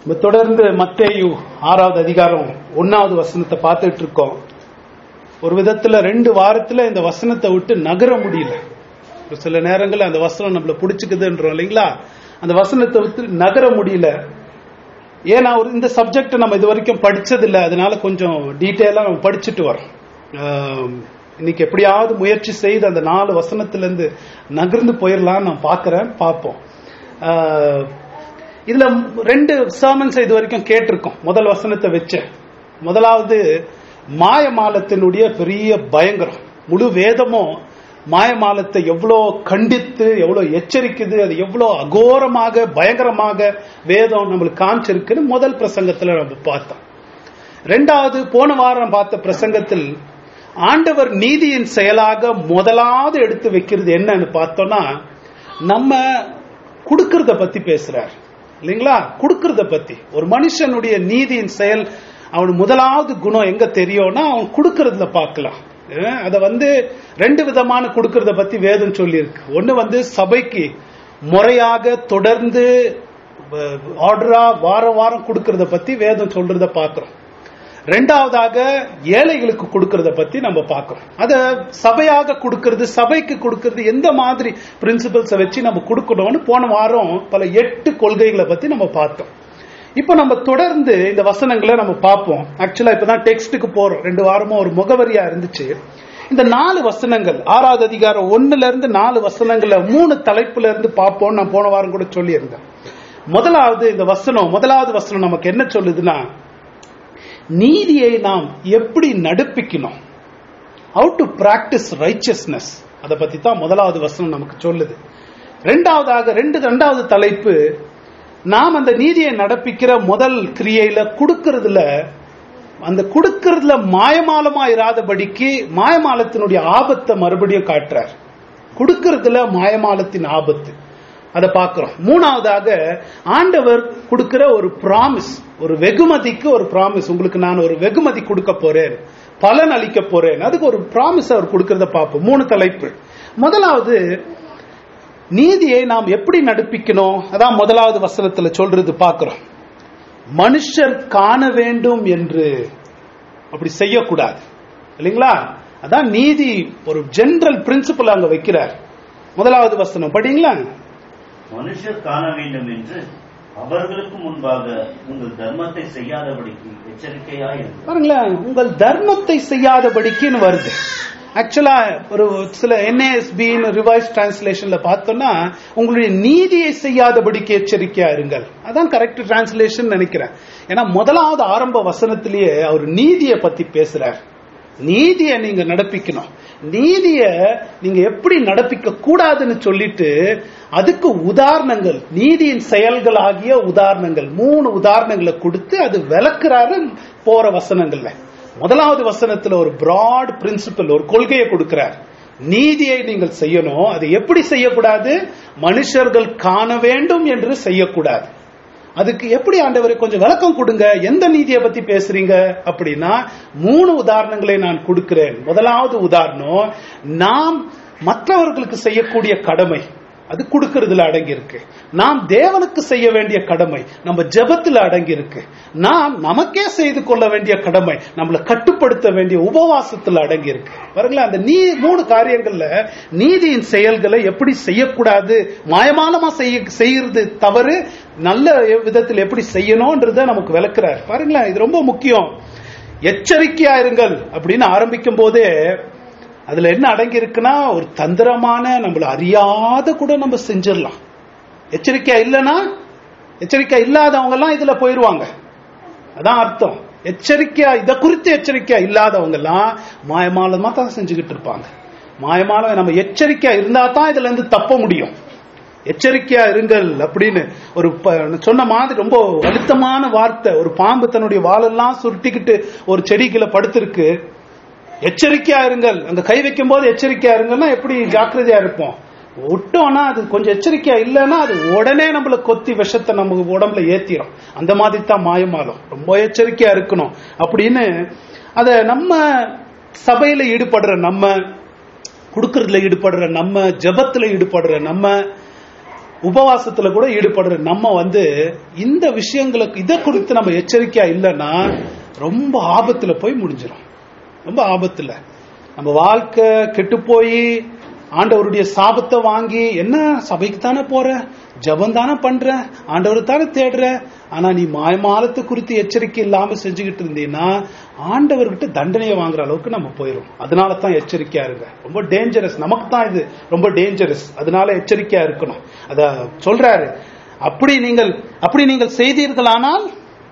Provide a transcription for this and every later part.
நம்ம தொடர்ந்து மத்தேயு ஆறாவது அதிகாரம் ஒன்னாவது வசனத்தை பார்த்துட்டு இருக்கோம் ஒரு விதத்துல ரெண்டு வாரத்துல இந்த வசனத்தை விட்டு நகர முடியல ஒரு சில நேரங்கள்ல அந்த வசனம் நம்மள பிடிச்சுக்குதுன்றோம் இல்லைங்களா அந்த வசனத்தை விட்டு நகர முடியல ஏன்னா ஒரு இந்த சப்ஜெக்ட் நம்ம இது வரைக்கும் படிச்சதில்லை அதனால கொஞ்சம் டீட்டெயிலா நம்ம படிச்சுட்டு வரோம் ஆம், இன்னைக்கு எப்படியாவது முயற்சி செய்து அந்த நாலு வசனத்துல இருந்து நகர்ந்து போயிடலாம் நான் பார்க்கறேன் பார்ப்போம் ஆஹ், இதுல ரெண்டு சர்மன்ஸ் இது வரைக்கும் கேட்டிருக்கோம் முதல் வசனத்தை வச்சேன் முதலாவது மாயமாலத்தினுடைய பெரிய பயங்கரம் முழு வேதமும் மாயமாலத்தை எவ்வளோ கண்டித்து எவ்வளோ எச்சரிக்குது அது எவ்வளோ அகோரமாக பயங்கரமாக வேதம் நம்மளுக்கு காமிச்சிருக்குன்னு முதல் பிரசங்கத்துல நம்ம பார்த்தோம் ரெண்டாவது போன வாரம் பார்த்த பிரசங்கத்தில் ஆண்டவர் நீதியின் செயலாக முதலாவது எடுத்து வைக்கிறது என்னன்னு பார்த்தோம்னா நம்ம கொடுக்கறத பத்தி பேசுறார் இல்லைங்களா கொடுக்கறத பத்தி ஒரு மனுஷனுடைய நீதியின் செயல் அவன் முதலாவது குணம் எங்க தெரியும்னா அவன் கொடுக்கறதுல பார்க்கலாம் அஹ் அத வந்து ரெண்டு விதமான கொடுக்கறத பத்தி வேதம் சொல்லியிருக்கு ஒன்னு வந்து சபைக்கு முறையாக தொடர்ந்து ஆர்டரா வாரம் வாரம் கொடுக்கறத பத்தி வேதம் சொல்றத பார்க்கிறோம் ரெண்டாவதாக ஏழைகளுக்கு கொடுக்கறத பத்தி நம்ம பார்க்கிறோம் அத சபையாக கொடுக்கறது சபைக்கு கொடுக்கறது எந்த மாதிரி பிரின்சிபல்ஸை வச்சு நம்ம கொடுக்கணும்னு போன வாரம் பல எட்டு கொள்கைகளை பத்தி நம்ம பார்த்தோம் இப்போ நம்ம தொடர்ந்து இந்த வசனங்களை நம்ம பார்ப்போம் ஆக்சுவலா இப்பதான் டெக்ஸ்டுக்கு போறோம் ரெண்டு வாரமா ஒரு முகவரியா இருந்துச்சு இந்த நாலு வசனங்கள் ஆறாவது அதிகாரம் ஒண்ணுல இருந்து நாலு வசனங்கள்ல மூணு தலைப்புல இருந்து பார்ப்போம் நான் போன வாரம் கூட சொல்லியிருந்தேன் முதலாவது இந்த வசனம் முதலாவது வசனம் நமக்கு என்ன சொல்லுதுன்னா நீதியை நாம் எப்படி நடுப்பிக்கணும் ஹவு டு பிராக்டிஸ் ரைச்சஸ்னஸ் அதை பத்தி தான் முதலாவது வசனம் நமக்கு சொல்லுது ரெண்டாவதாக ரெண்டு ரெண்டாவது தலைப்பு நாம் அந்த நீதியை நடப்பிக்கிற முதல் கிரியையில கொடுக்கறதுல அந்த கொடுக்கறதுல மாயமாலமா இராதபடிக்கு மாயமாலத்தினுடைய ஆபத்தை மறுபடியும் காட்டுறார் கொடுக்கறதுல மாயமாலத்தின் ஆபத்து அதை பார்க்கிறோம் மூணாவதாக ஆண்டவர் கொடுக்கிற ஒரு பிராமிஸ் ஒரு வெகுமதிக்கு ஒரு பிராமிஸ் உங்களுக்கு நான் ஒரு வெகுமதி கொடுக்க போறேன் பலன் அளிக்க போறேன் அதுக்கு ஒரு பிராமிஸ் அவர் கொடுக்கறத பார்ப்போம் மூணு தலைப்பு முதலாவது நீதியை நாம் எப்படி நடுப்பிக்கணும் அதான் முதலாவது வசனத்துல சொல்றது பார்க்கிறோம் மனுஷர் காண வேண்டும் என்று அப்படி செய்யக்கூடாது இல்லைங்களா அதான் நீதி ஒரு ஜெனரல் பிரின்சிபல் அங்க வைக்கிறார் முதலாவது வசனம் படிங்களா மனுஷர் காண வேண்டும் என்று அவர்களுக்கு முன்பாக உங்கள் தர்மத்தை செய்யாதபடிக்கு எச்சரிக்கையாய் இருங்கள் பாருங்களேன் உங்கள் தர்மத்தை செய்யாதபடிக்குன்னு வருது ஆக்சுவலா ஒரு சில என்ஏஎஸ்பின்னு ரிவைஸ் டிரான்ஸ்லேஷன்ல பார்த்தோம்னா உங்களுடைய நீதியை செய்யாதபடிக்கு எச்சரிக்கையா இருங்கள் அதான் கரெக்ட் டிரான்ஸ்லேஷன் நினைக்கிறேன் ஏன்னா முதலாவது ஆரம்ப வசனத்திலேயே அவர் நீதியை பத்தி பேசுறார் நீதியை நீங்க நடப்பிக்கணும் நீதிய நீங்க எப்படி நடப்பிக்க கூடாதுன்னு சொல்லிட்டு அதுக்கு உதாரணங்கள் நீதியின் செயல்கள் ஆகிய உதாரணங்கள் மூணு உதாரணங்களை கொடுத்து அது விளக்குறாரு போற வசனங்கள்ல முதலாவது வசனத்துல ஒரு பிராட் பிரின்சிபல் ஒரு கொள்கையை கொடுக்கிறார் நீதியை நீங்கள் செய்யணும் அது எப்படி செய்யக்கூடாது மனுஷர்கள் காண வேண்டும் என்று செய்யக்கூடாது அதுக்கு எப்படி ஆண்டவரை கொஞ்சம் விளக்கம் கொடுங்க எந்த நீதியை பத்தி பேசுறீங்க அப்படின்னா மூணு உதாரணங்களை நான் கொடுக்கிறேன் முதலாவது உதாரணம் நாம் மற்றவர்களுக்கு செய்யக்கூடிய கடமை அது கொடுக்கறதுல அடங்கி இருக்கு நாம் தேவனுக்கு செய்ய வேண்டிய கடமை நம்ம ஜெபத்துல அடங்கி இருக்கு நாம் நமக்கே செய்து கொள்ள வேண்டிய கடமை நம்மளை கட்டுப்படுத்த வேண்டிய உபவாசத்துல அடங்கி இருக்கு பாருங்களேன் அந்த நீ மூணு காரியங்கள்ல நீதியின் செயல்களை எப்படி செய்யக்கூடாது மாயமாலமா செய்ய செய்யறது தவறு நல்ல விதத்தில் எப்படி செய்யணும்ன்றத நமக்கு விளக்குறார் பாருங்களேன் இது ரொம்ப முக்கியம் எச்சரிக்கையா இருங்கள் அப்படின்னு ஆரம்பிக்கும் போதே அதுல என்ன அடங்கி இருக்குன்னா ஒரு தந்திரமான நம்மள அறியாத கூட நம்ம செஞ்சிடலாம் எச்சரிக்கையா இல்லைன்னா எச்சரிக்கை இல்லாதவங்க எல்லாம் இதுல போயிருவாங்க அதான் அர்த்தம் எச்சரிக்கையா இத குறித்து எச்சரிக்கையா இல்லாதவங்க எல்லாம் மாயமாலமா தான் செஞ்சுக்கிட்டு இருப்பாங்க மாயமாலம் நம்ம எச்சரிக்கையா இருந்தா தான் இதுல இருந்து தப்ப முடியும் எச்சரிக்கையா இருங்கள் அப்படின்னு ஒரு ப- சொன்ன மாதிரி ரொம்ப அழுத்தமான வார்த்தை ஒரு பாம்பு தன்னுடைய வாலெல்லாம் சுருட்டிக்கிட்டு ஒரு செடிக்குள்ள படுத்திருக்கு எச்சரிக்கையா இருங்கள் அங்க கை வைக்கும் போது எச்சரிக்கையா இருங்கன்னா எப்படி ஜாக்கிரதையா இருப்போம் விட்டோம்னா அது கொஞ்சம் எச்சரிக்கையா இல்லைன்னா அது உடனே நம்மள கொத்தி விஷத்தை நம்ம உடம்புல ஏத்திரும் அந்த மாதிரி தான் மாயமாலும் ரொம்ப எச்சரிக்கையா இருக்கணும் அப்படின்னு அத நம்ம சபையில ஈடுபடுற நம்ம கொடுக்கறதுல ஈடுபடுற நம்ம ஜெபத்துல ஈடுபடுற நம்ம உபவாசத்துல கூட ஈடுபடுற நம்ம வந்து இந்த விஷயங்களுக்கு இதை குறித்து நம்ம எச்சரிக்கையா இல்லைன்னா ரொம்ப ஆபத்துல போய் முடிஞ்சிடும் ரொம்ப ஆபத்துல நம்ம வாழ்க்கை கெட்டு போய் ஆண்டவருடைய சாபத்தை வாங்கி என்ன சபைக்கு தானே போற ஜபம் தானே பண்ற ஆண்டவர் தானே தேடுற ஆனா நீ மாயமாலத்தை குறித்து எச்சரிக்கை இல்லாம செஞ்சுக்கிட்டு இருந்தீங்கன்னா ஆண்டவர்கிட்ட தண்டனையை வாங்குற அளவுக்கு நம்ம போயிடும் அதனால தான் எச்சரிக்கையா இருங்க ரொம்ப டேஞ்சரஸ் நமக்கு தான் இது ரொம்ப டேஞ்சரஸ் அதனால எச்சரிக்கையா இருக்கணும் அத சொல்றாரு அப்படி நீங்கள் அப்படி நீங்கள் செய்தீர்களானால்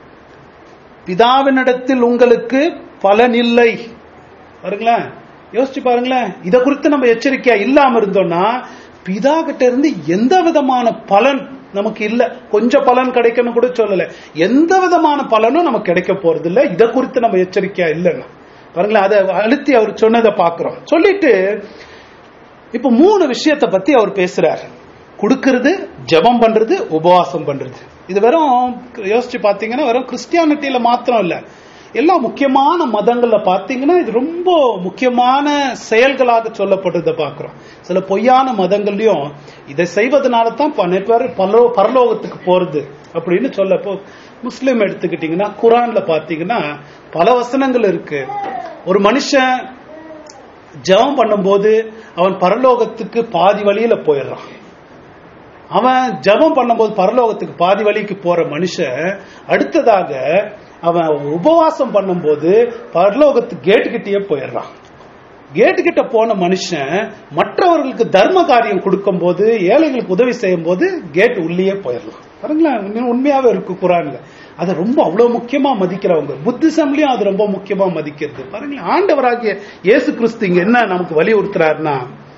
பிதாவினிடத்தில் உங்களுக்கு பலன் இல்லை பாருங்களேன் யோசிச்சு பாருங்களேன் இத குறித்து நம்ம எச்சரிக்கையா இல்லாம இருந்தோம்னா பிதா கிட்ட இருந்து எந்த விதமான பலன் நமக்கு இல்ல கொஞ்சம் பலன் கிடைக்கணும் கூட சொல்லல எந்த விதமான பலனும் நமக்கு கிடைக்க போறது இல்ல இத குறித்து நம்ம எச்சரிக்கையா இல்லைன்னா பாருங்களேன் அதை அழுத்தி அவர் சொன்னதை பாக்குறோம் சொல்லிட்டு இப்ப மூணு விஷயத்தை பத்தி அவர் பேசுறார் கொடுக்கறது ஜெபம் பண்றது உபவாசம் பண்றது இது வெறும் யோசிச்சு பாத்தீங்கன்னா வெறும் கிறிஸ்டியானிட்டியில மாத்திரம் இல்ல எல்லா முக்கியமான மதங்கள்ல பாத்தீங்கன்னா இது ரொம்ப முக்கியமான செயல்களாக சொல்லப்படுறத பாக்குறோம் சில பொய்யான மதங்கள்லயும் இதை செய்வதனால தான் பல பேர் பரலோ பரலோகத்துக்கு போறது அப்படின்னு சொல்ல இப்போ முஸ்லீம் எடுத்துக்கிட்டீங்கன்னா குரான்ல பாத்தீங்கன்னா பல வசனங்கள் இருக்கு ஒரு மனுஷன் ஜெபம் பண்ணும்போது அவன் பரலோகத்துக்கு பாதி வழியில போயிடுறான் அவன் ஜெபம் பண்ணும்போது பரலோகத்துக்கு பாதி வழிக்கு போற மனுஷன் அடுத்ததாக அவன் உபவாசம் பண்ணும்போது பரலோகத்து கேட்டு கிட்டயே போயிடுறான் கேட்டு கிட்ட போன மனுஷன் மற்றவர்களுக்கு தர்ம காரியம் கொடுக்கும் போது ஏழைகளுக்கு உதவி செய்யும் போது கேட் உள்ளேயே போயிடலாம் பாருங்களேன் உண்மை- உண்மையாவே இருக்கு குரான்ல அதை ரொம்ப அவ்வளவு முக்கியமா மதிக்கிறவங்க புத்திசம்லயும் அது ரொம்ப முக்கியமா மதிக்கிறது பாருங்களேன் ஆண்டவராகிய இயேசு கிறிஸ்து இங்க என்ன நமக்கு வலியுறுத்துறாருன்னா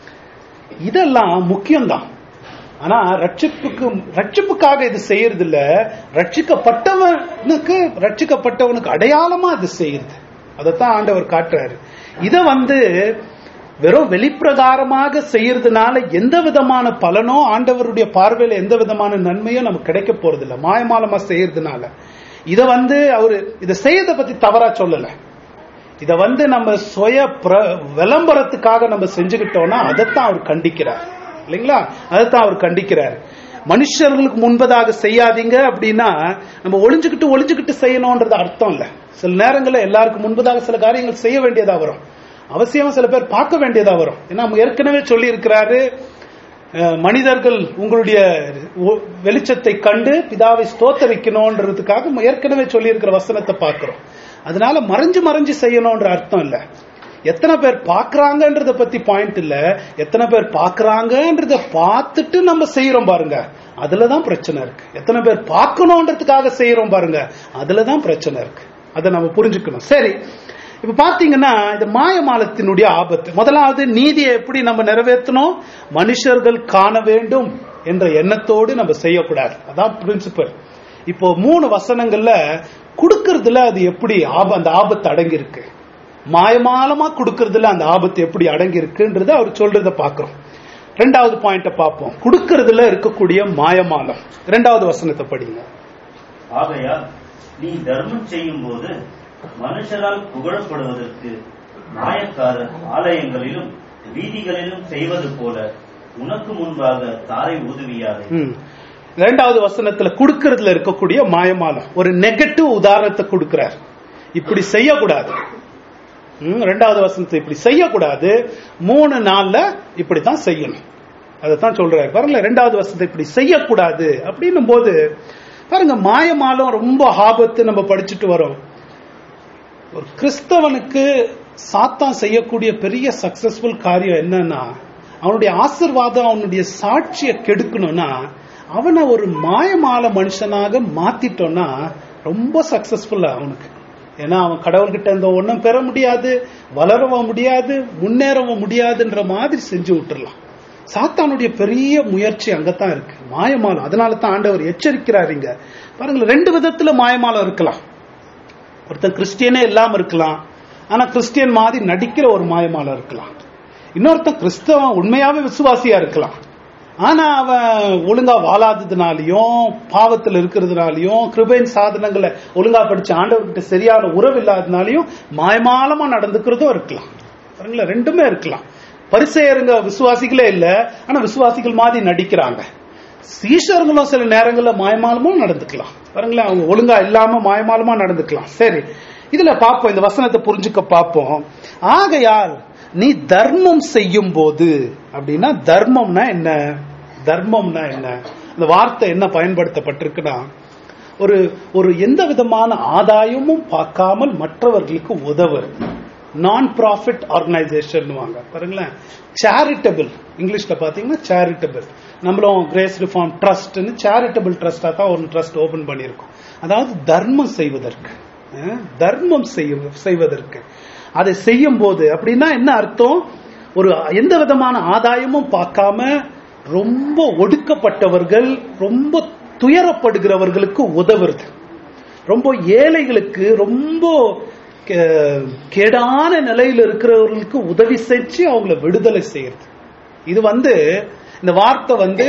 இதெல்லாம் முக்கியம்தான் ஆனா ரட்சிப்புக்கு ரட்சிப்புக்காக இது செய்யறது இல்ல ரட்சிக்கப்பட்டவனுக்கு ரட்சிக்கப்பட்டவனுக்கு அடையாளமா இது செய்யுது அதைத்தான் ஆண்டவர் காட்டுறாரு இத வந்து வெறும் வெளிப்பிரகாரமாக செய்யறதுனால எந்த விதமான பலனோ ஆண்டவருடைய பார்வையில எந்த விதமான நன்மையும் நமக்கு கிடைக்க போறது இல்ல மாயமாலமா செய்யறதுனால இத வந்து அவரு இத செய்யறத பத்தி தவறா சொல்லல இத வந்து நம்ம சுய பிர- விளம்பரத்துக்காக நம்ம செஞ்சுக்கிட்டோம்னா அதைத்தான் அவர் கண்டிக்கிறார் இல்லைங்களா அதைத்தான் அவர் கண்டிக்கிறார் மனுஷர்களுக்கு முன்பதாக செய்யாதீங்க அப்படின்னா நம்ம ஒளிஞ்சுக்கிட்டு ஒளிஞ்சுக்கிட்டு செய்யணும்ன்றது அர்த்தம் இல்ல சில நேரங்கள்ல எல்லாருக்கும் முன்பதாக சில காரியங்கள் செய்ய வேண்டியதா வரும் அவசியமா சில பேர் பார்க்க வேண்டியதா வரும் ஏன்னா நம்ம ஏற்கனவே சொல்லி இருக்கிறாரு அஹ், மனிதர்கள் உங்களுடைய ஒ- வெளிச்சத்தை கண்டு பிதாவை ஸ்தோத்தரிக்கணும்ன்றதுக்காக நம்ம ஏற்கனவே சொல்லி இருக்கிற வசனத்தை பார்க்கிறோம் அதனால மறைஞ்சு மறைஞ்சு செய்யணும்ன்ற அர்த்தம் இல்ல எத்தனை பேர் பாக்குறாங்கன்றத பத்தி பாயிண்ட் இல்ல எத்தனை பேர் பாக்குறாங்கன்றத பார்த்துட்டு நம்ம செய்யறோம் பாருங்க அதுலதான் பிரச்சனை இருக்கு எத்தனை பேர் பார்க்கணுன்றதுக்காக செய்யறோம் பாருங்க அதுலதான் பிரச்சனை இருக்கு அதை நம்ம புரிஞ்சுக்கணும் சரி இப்ப பாத்தீங்கன்னா இந்த மாயமாலத்தினுடைய ஆபத்து முதலாவது நீதியை எப்படி நம்ம நிறைவேற்றணும் மனுஷர்கள் காண வேண்டும் என்ற எண்ணத்தோடு நம்ம செய்யக்கூடாது அதான் பிரின்சிபல் இப்போ மூணு வசனங்கள்ல கொடுக்கறதுல அது எப்படி ஆப அந்த ஆபத்து அடங்கி இருக்கு மாயமாலமா கொடுக்கறதுல அந்த ஆபத்து எப்படி அடங்கி இருக்குன்றத அவர் சொல்றத பாக்குறோம் ரெண்டாவது பாயிண்ட பார்ப்போம் கொடுக்கறதுல இருக்கக்கூடிய மாயமாலம் ரெண்டாவது வசனத்தை படிங்க ஆகையால் நீ தர்மம் செய்யும் போது மனுஷரால் புகழப்படுவதற்கு மாயக்காரர் ஆலயங்களிலும் வீதிகளிலும் செய்வது போல உனக்கு முன்பாக தாரை ஊதுவியாதே ம். ரெண்டாவது வசனத்துல கொடுக்கறதுல இருக்கக்கூடிய மாயமாலம் ஒரு நெகட்டிவ் உதாரணத்தை கொடுக்கிறார் இப்படி செய்யக்கூடாது ம், ரெண்டாவது வசனத்தை இப்படி செய்யக்கூடாது மூணு நாள்ல இப்படித்தான் செய்யணும் அதைத்தான் சொல்றாரு பாருங்க ரெண்டாவது வசனத்தை இப்படி செய்யக்கூடாது அப்படின்னும் போது பாருங்க மாயமாலம் ரொம்ப ஆபத்து நம்ம படிச்சுட்டு வரோம் ஒரு கிறிஸ்தவனுக்கு சாத்தான் செய்யக்கூடிய பெரிய சக்சஸ்ஃபுல் காரியம் என்னன்னா அவனுடைய ஆசிர்வாதம் அவனுடைய சாட்சியை கெடுக்கணும்னா அவனை ஒரு மாயமால மனுஷனாக மாத்திட்டோம்னா ரொம்ப சக்சஸ்ஃபுல்லா அவனுக்கு ஏன்னா அவன் கடவுள்கிட்ட இருந்த ஒன்றும் பெற முடியாது வளரவும் முடியாது முன்னேறவும் முடியாதுன்ற மாதிரி செஞ்சு விட்டுறலாம் சாத்தானுடைய பெரிய முயற்சி அங்கதான் இருக்கு மாயமாலம் அதனால தான் ஆண்டவர் எச்சரிக்கிறார் இங்க பாருங்க ரெண்டு விதத்துல மாயமாலம் இருக்கலாம் ஒருத்தன் கிறிஸ்டியனே இல்லாம இருக்கலாம் ஆனா கிறிஸ்டியன் மாதிரி நடிக்கிற ஒரு மாயமாலம் இருக்கலாம் இன்னொருத்தன் கிறிஸ்தவன் உண்மையாவே விசுவாசியா இருக்கலாம் ஆனா அவன் ஒழுங்கா வாழாததுனாலையும் பாவத்தில் இருக்கிறதுனாலையும் கிருபையின் சாதனங்களை ஒழுங்கா படிச்ச ஆண்டவர்கிட்ட சரியான உறவு இல்லாததுனாலையும் மாயமாலமா நடந்துக்கிறதும் இருக்கலாம் பாருங்களேன் ரெண்டுமே இருக்கலாம் பரிசெயருங்க விசுவாசிகளே இல்ல ஆனா விசுவாசிகள் மாதிரி நடிக்கிறாங்க சீஷர்களும் சில நேரங்கள்ல மாயமாலமும் நடந்துக்கலாம் பாருங்களேன் அவங்க ஒழுங்கா இல்லாம மாயமாலமா நடந்துக்கலாம் சரி இதுல பார்ப்போம் இந்த வசனத்தை புரிஞ்சுக்க பார்ப்போம் ஆகையால் நீ தர்மம் செய்யும் போது அப்படின்னா தர்மம்னா என்ன தர்மம்னா என்ன இந்த வார்த்தை என்ன பயன்படுத்தப்பட்டிருக்குன்னா ஒரு ஒரு எந்த விதமான ஆதாயமும் பார்க்காமல் மற்றவர்களுக்கு உதவுறது நான் ப்ராஃபிட் ஆர்கனைசேஷன் வாங்க பாருங்களேன் சேரிட்டபிள் இங்கிலீஷ்ல பாத்தீங்கன்னா சேரிட்டபிள் நம்மளும் கிரேஸ் ரிஃபார்ம் ட்ரஸ்ட்னு சேரிட்டபிள் ட்ரஸ்டா தான் ஒரு ட்ரஸ்ட் ஓபன் பண்ணியிருக்கோம் அதாவது தர்மம் செய்வதற்கு அஹ், தர்மம் செய்ய செய்வதற்கு அதை செய்யும் போது அப்படின்னா என்ன அர்த்தம் ஒரு எந்த விதமான ஆதாயமும் பார்க்காம ரொம்ப ஒடுக்கப்பட்டவர்கள் ரொம்ப துயரப்படுகிறவர்களுக்கு உதவுறது ரொம்ப ஏழைகளுக்கு ரொம்ப கே- கேடான நிலையில் இருக்கிறவர்களுக்கு உதவி செஞ்சு அவங்கள விடுதலை செய்யறது இது வந்து இந்த வார்த்தை வந்து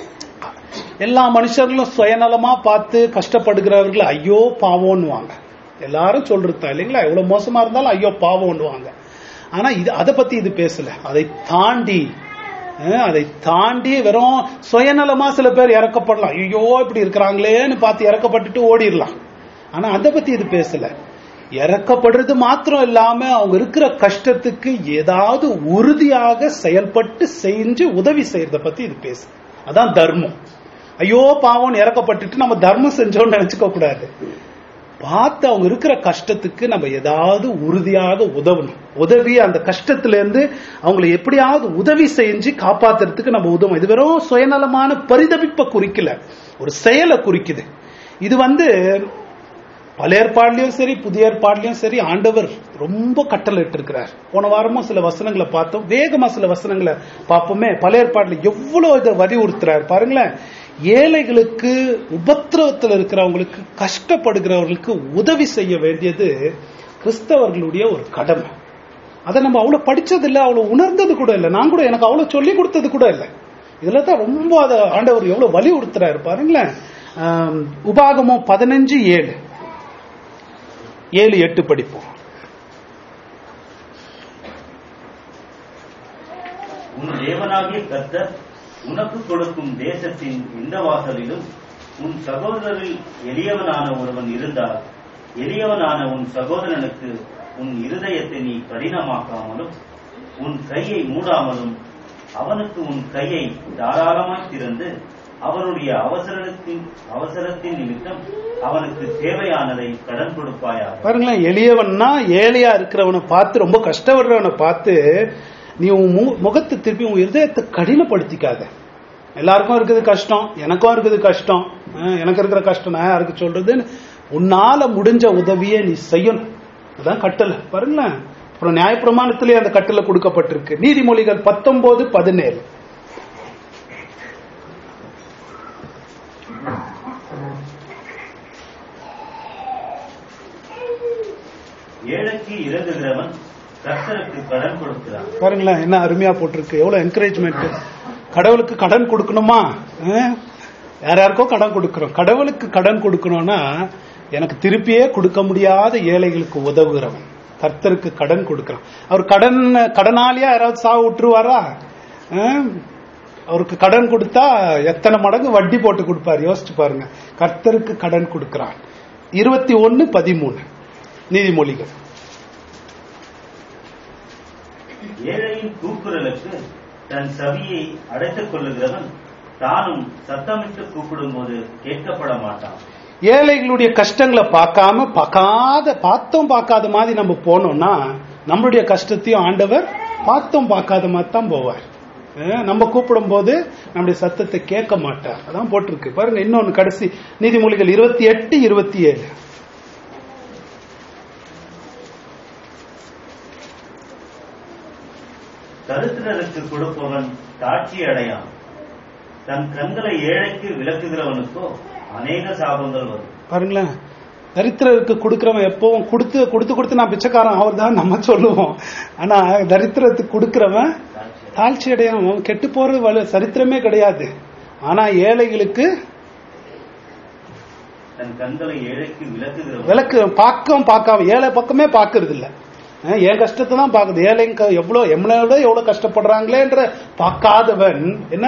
எல்லா மனுஷர்களும் சுயநலமா பார்த்து கஷ்டப்படுகிறவர்கள் ஐயோ பாவம்னுவாங்க எல்லாரும் சொல்றதா இல்லைங்களா எவ்வளவு மோசமா இருந்தாலும் ஐயோ பாவம்னுவாங்க ஆனா இது அதை பத்தி இது பேசல அதை தாண்டி அஹ், அதை தாண்டி வெறும் சுயநலமா சில பேர் இறக்கப்படலாம் ஐயோ இப்படி இருக்கிறாங்களேன்னு பார்த்து இறக்கப்பட்டுட்டு ஓடிடலாம் ஆனா அதை பத்தி இது பேசல இறக்கப்படுறது மாத்திரம் இல்லாம அவங்க இருக்கிற கஷ்டத்துக்கு ஏதாவது உறுதியாக செயல்பட்டு செஞ்சு உதவி செய்யறத பத்தி இது பேசு அதான் தர்மம் ஐயோ பாவம் இறக்கப்பட்டுட்டு நம்ம தர்மம் செஞ்சோம்னு நினைச்சுக்க கூடாது பார்த்து அவங்க இருக்கிற கஷ்டத்துக்கு நம்ம ஏதாவது உறுதியாக உதவணும் உதவி அந்த கஷ்டத்துல இருந்து அவங்களை எப்படியாவது உதவி செஞ்சு காப்பாத்துறதுக்கு நம்ம உதவும் இது வெறும் சுயநலமான பரிதபிப்பை குறிக்கல ஒரு செயலை குறிக்குது இது வந்து பல ஏற்பாடுலயும் சரி புதிய ஏற்பாடுலயும் சரி ஆண்டவர் ரொம்ப கட்டளையிட்டு இருக்கிறார் போன வாரமும் சில வசனங்களை பார்த்தோம் வேகமா சில வசனங்களை பார்ப்போமே பல ஏற்பாடுல எவ்வளவு இதை வலியுறுத்துறாரு பாருங்களேன் ஏழைகளுக்கு உபத்திரவத்தில் இருக்கிறவங்களுக்கு கஷ்டப்படுகிறவர்களுக்கு உதவி செய்ய வேண்டியது கிறிஸ்தவர்களுடைய ஒரு கடமை அதை நம்ம அவ்வளவு படிச்சது இல்ல அவ்வளவு உணர்ந்தது கூட இல்லை நான் கூட எனக்கு அவ்வளவு சொல்லி கொடுத்தது கூட இல்லை இதுல தான் ரொம்ப அதை ஆண்டவர் எவ்வளவு வலியுறுத்துறாரு பாருங்களேன் ஆம், உபாகமம் பதினஞ்சு ஏழு ஏழு எட்டு படிப்போம் உன் தேவனாகிய கர்த்தர் உனக்கு கொடுக்கும் தேசத்தின் எந்த வாசலிலும் உன் சகோதரரில் எளியவனான ஒருவன் இருந்தால் எளியவனான உன் சகோதரனுக்கு உன் இருதயத்தை நீ கடினமாக்காமலும் உன் கையை மூடாமலும் அவனுக்கு உன் கையை தாராளமாய் திறந்து அவனுடைய அவசரத்தின் அவசரத்தின் நிமித்தம் அவனுக்கு தேவையானதை கடன் கொடுப்பாயாக பாருங்களேன் எளியவன்னா ஏழையா இருக்கிறவனை பார்த்து ரொம்ப கஷ்டப்படுறவனை பார்த்து நீ உன் மு- முகத்தை திருப்பி உன் இருதயத்தை கடினப்படுத்திக்காத எல்லாருக்கும் இருக்குது கஷ்டம் எனக்கும் இருக்குது கஷ்டம் அஹ் எனக்கு இருக்கிற கஷ்டம் நான் யாருக்கு சொல்றதுன்னு உன்னால முடிஞ்ச உதவியை நீ செய்யணும் அதான் கட்டளை பாருங்களேன் அப்புறம் நியாயப்பிரமாணத்திலே அந்த கட்டளை கொடுக்கப்பட்டிருக்கு நீதிமொழிகள் பத்தொன்பது பதினேழு ஏழைக்கு இறங்குகிறவன் கர்த்தருக்கு கடன் கொடுக்கிறான் பாருங்களேன் என்ன அருமையா போட்டிருக்கு எவ்வளவு என்கரேஜ்மெண்ட் கடவுளுக்கு கடன் கொடுக்கணுமா அஹ்? யார் யாருக்கோ கடன் கொடுக்கிறோம் கடவுளுக்கு கடன் கொடுக்கணும்னா எனக்கு திருப்பியே கொடுக்க முடியாத ஏழைகளுக்கு உதவுகிறவன் கர்த்தருக்கு கடன் கொடுக்கிறான் அவர் கடன் கடனாளியா யாராவது சாவு விட்டுருவாரா அஹ்? அவருக்கு கடன் கொடுத்தா எத்தனை மடங்கு வட்டி போட்டு கொடுப்பாரு யோசிச்சு பாருங்க கர்த்தருக்கு கடன் கொடுக்கிறான் இருபத்தி ஒன்னு பதிமூணு நீதிமொழிகள் ஏழையின் கூக்குரலுக்கு தன் சவியை அடைத்துக் கொள்ளுகிறவன் தானும் சத்தமிட்டு கூப்பிடும்போது கேட்கப்பட மாட்டான் ஏழைகளுடைய கஷ்டங்களை பார்க்காம பார்க்காத பார்த்தோம் பார்க்காத மாதிரி நம்ம போனோம்னா நம்மளுடைய கஷ்டத்தையும் ஆண்டவர் பார்த்தோம் பார்க்காத மாதிரி தான் போவார் அஹ் நம்ம கூப்பிடும் போது நம்முடைய சத்தத்தை கேட்க மாட்டார் அதான் போட்டிருக்கு பாருங்க இன்னொன்னு கடைசி நீதிமொழிகள் இருபத்தி எட்டு இருபத்தி ஏழு தரித்திரருக்கு கொடுப்பவன் தாட்சி அடையான் தன் கண்களை ஏழைக்கு விளக்குகிறவனுக்கோ அநேக சாபங்கள் வரும் பாருங்களேன் தரித்திரருக்கு கொடுக்கிறவன் எப்பவும் கொடுத்து கொடுத்து கொடுத்து நான் பிச்சைக்காரன் அவர் தான் நம்ம சொல்லுவோம் ஆனா தரித்திரத்துக்கு கொடுக்கிறவன் தாட்சி தாழ்ச்சி அடையாம அவன் கெட்டு போறது வலு- சரித்திரமே கிடையாது ஆனா ஏழைகளுக்கு தன் கண்களை ஏழைக்கு விளக்குகிறவன் விளக்கு பார்க்கவும் பார்க்காம ஏழை பக்கமே பார்க்கறது இல்ல அஹ் என் கஷ்டத்தை தான் பார்க்குது ஏழைங்க எவ்வளவு எம்மளோட எவ்வளவு கஷ்டப்படுறாங்களேன்ற பார்க்காதவன் என்ன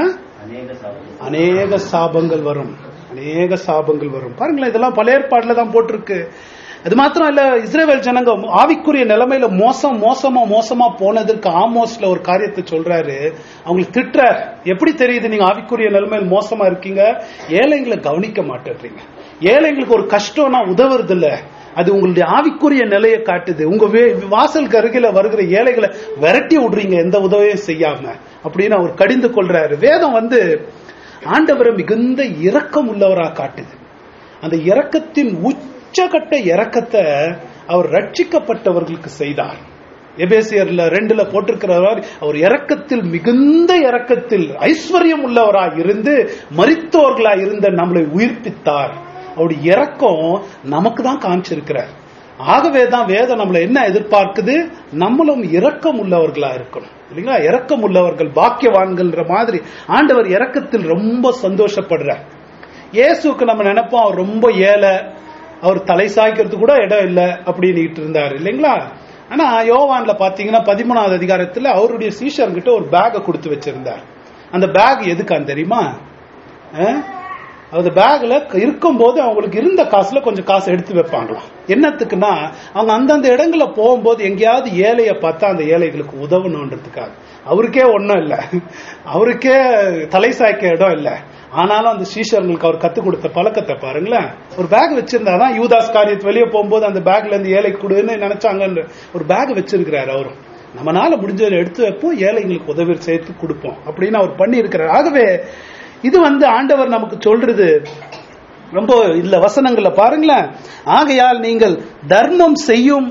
அநேக சாபங்கள் அநேக சாபங்கள் வரும் அநேக சாபங்கள் வரும் பாருங்களேன் இதெல்லாம் பழைய ஏற்பாடுல தான் போட்டிருக்கு அது மாத்திரம் இல்ல இஸ்ரேல் ஜனங்க ஆவிக்குரிய நிலைமையில மோசம் மோசமா மோசமா போனதற்கு ஆமோஸ்ல ஒரு காரியத்தை சொல்றாரு அவங்களுக்கு திட்டுறார் எப்படி தெரியுது நீங்க ஆவிக்குரிய நிலைமையில மோசமா இருக்கீங்க ஏழைங்களை கவனிக்க மாட்டேன்றீங்க ஏழைங்களுக்கு ஒரு கஷ்டம்னா உதவுறது இல்ல அது உங்களுடைய ஆவிக்குரிய நிலையை காட்டுது உங்க வே- வாசலுக்கு அருகில வருகிற ஏழைகளை விரட்டி விடுறீங்க எந்த உதவியும் செய்யாம அப்படின்னு அவர் கடிந்து கொள்றாரு வேதம் வந்து ஆண்டவரை மிகுந்த இரக்கம் உள்ளவரா காட்டுது அந்த இரக்கத்தின் உச்சகட்ட இரக்கத்தை அவர் ரட்சிக்கப்பட்டவர்களுக்கு செய்தார் எபேசியர்ல ரெண்டுல போட்டிருக்கிறவர் அவர் இரக்கத்தில் மிகுந்த இரக்கத்தில் ஐஸ்வர்யம் உள்ளவராய் இருந்து மரித்தோர்களாய் இருந்த நம்மளை உயிர்ப்பித்தார் அவருடைய இரக்கம் நமக்கு தான் காமிச்சிருக்கிறார் ஆகவே தான் வேதம் நம்மளை என்ன எதிர்பார்க்குது நம்மளும் இரக்கம் உள்ளவர்களா இருக்கணும் இல்லைங்களா இரக்கம் உள்ளவர்கள் பாக்கியவான்கள்ன்ற மாதிரி ஆண்டவர் இரக்கத்தில் ரொம்ப சந்தோஷப்படுறார் இயேசுக்கு நம்ம நினைப்போம் அவர் ரொம்ப ஏழை அவர் தலை சாய்க்கிறது கூட இடம் இல்லை அப்படின்னு இருந்தார் இல்லைங்களா ஆனா யோவான்ல பாத்தீங்கன்னா பதிமூணாவது அதிகாரத்துல அவருடைய சீஷர்கிட்ட ஒரு பேக்கை கொடுத்து வச்சிருந்தார் அந்த பேக் எதுக்கான்னு தெரியுமா அஹ்? அந்த பேக்ல இருக்கும்போது அவங்களுக்கு இருந்த காசுல கொஞ்சம் காசு எடுத்து வைப்பாங்களாம் என்னத்துக்குன்னா அவங்க அந்தந்த இடங்கள்ல போகும்போது எங்கேயாவது ஏழைய பார்த்தா அந்த ஏழைகளுக்கு உதவணுன்றதுக்காக அவருக்கே ஒண்ணும் இல்ல அவருக்கே தலை சாய்க்க இடம் இல்ல ஆனாலும் அந்த சீஷர்களுக்கு அவர் கத்து கொடுத்த பழக்கத்தை பாருங்களேன் ஒரு பேக் வச்சிருந்தாதான் யூதாஸ் காரியத்து வெளியே போகும்போது அந்த பேக்ல இருந்து ஏழை கொடுன்னு நினைச்சாங்கன்னு ஒரு பேக் வச்சிருக்கிறாரு அவரும் நம்மனால முடிஞ்சதை எடுத்து வைப்போம் ஏழைங்களுக்கு உதவி சேர்த்து கொடுப்போம் அப்படின்னு அவர் பண்ணி இருக்கிறார் ஆகவே இது வந்து ஆண்டவர் நமக்கு சொல்றது ரொம்ப இல்ல வசனங்கள்ல பாருங்களேன் ஆகையால் நீங்கள் தர்மம் செய்யும்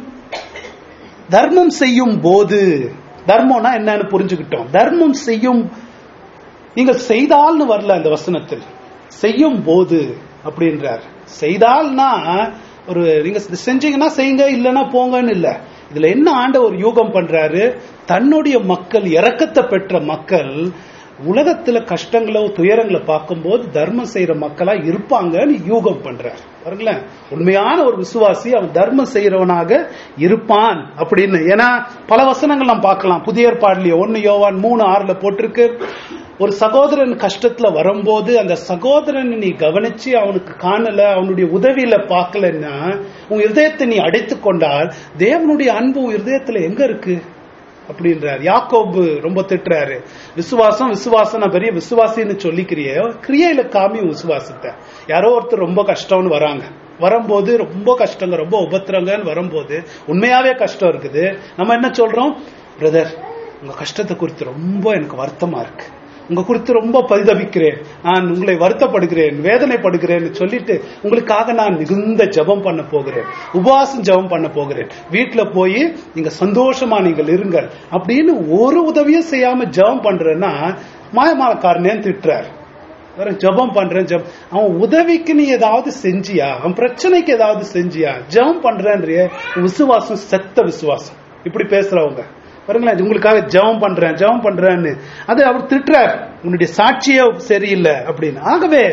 தர்மம் செய்யும் போது தர்மம்னா என்னன்னு புரிஞ்சுக்கிட்டோம் தர்மம் செய்யும் நீங்கள் செய்தால்னு வரல அந்த வசனத்தில் செய்யும் போது அப்படின்றார் செய்தால்னா ஒரு நீங்க செஞ்சீங்கன்னா செய்யுங்க இல்லைன்னா போங்கன்னு இல்ல இதுல என்ன ஆண்ட ஒரு யூகம் பண்றாரு தன்னுடைய மக்கள் இரக்கத்தை பெற்ற மக்கள் உலகத்துல கஷ்டங்களோ துயரங்களை பார்க்கும்போது தர்மம் செய்யற மக்களா இருப்பாங்கன்னு யூகம் பண்றார் பாருங்களேன் உண்மையான ஒரு விசுவாசி அவன் தர்மம் செய்யறவனாக இருப்பான் அப்படின்னு ஏன்னா பல வசனங்கள் நாம் பார்க்கலாம் புதிய ஏற்பாடுலயே ஒன்னு யோவான் மூணு ஆறுல போட்டிருக்கு ஒரு சகோதரன் கஷ்டத்துல வரும்போது அந்த சகோதரன் நீ கவனிச்சு அவனுக்கு காணல அவனுடைய உதவியில பார்க்கலன்னா உன் இருதயத்தை நீ அடைத்து கொண்டால் தேவனுடைய அன்பு உன் இருதயத்துல எங்க இருக்கு அப்படின்றார் யாக்கோபு ரொம்ப திட்டுறாரு விசுவாசம் விசுவாசம் நான் பெரிய விசுவாசின்னு சொல்லிக்கிறியே கிரியையில காமி உன் விசுவாசத்தை யாரோ ஒருத்தர் ரொம்ப கஷ்டம்னு வராங்க வரும்போது ரொம்ப கஷ்டங்க ரொம்ப உபத்திரங்கன்னு வரும்போது உண்மையாவே கஷ்டம் இருக்குது நம்ம என்ன சொல்றோம் பிரதர் உங்க கஷ்டத்தை குறித்து ரொம்ப எனக்கு வருத்தமா இருக்கு உங்க குறித்து ரொம்ப பரிதபிக்கிறேன் நான் உங்களை வருத்தப்படுகிறேன் வேதனைப்படுகிறேன்னு சொல்லிட்டு உங்களுக்காக நான் மிகுந்த ஜெபம் பண்ண போகிறேன் உபவாசம் ஜெபம் பண்ண போகிறேன் வீட்டுல போய் நீங்க சந்தோஷமா நீங்கள் இருங்கள் அப்படின்னு ஒரு உதவியும் செய்யாம ஜெபம் பண்றேன்னா மாயமாலக்காரனேன்னு திட்டுறாரு வேற ஜெபம் பண்றேன் ஜெபம் அவன் உதவிக்கு நீ ஏதாவது செஞ்சியா அவன் பிரச்சனைக்கு ஏதாவது செஞ்சியா ஜெபம் பண்றேன்றிய விசுவாசம் செத்த விசுவாசம் இப்படி பேசுறவங்க பாருங்களேன் உங்களுக்காக ஜெபம் பண்றேன் ஜெபம் பண்றேன்னு அது அவர் திட்டுறார் உன்னுடைய சாட்சியே சரியில்லை அப்படின்னு ஆகவே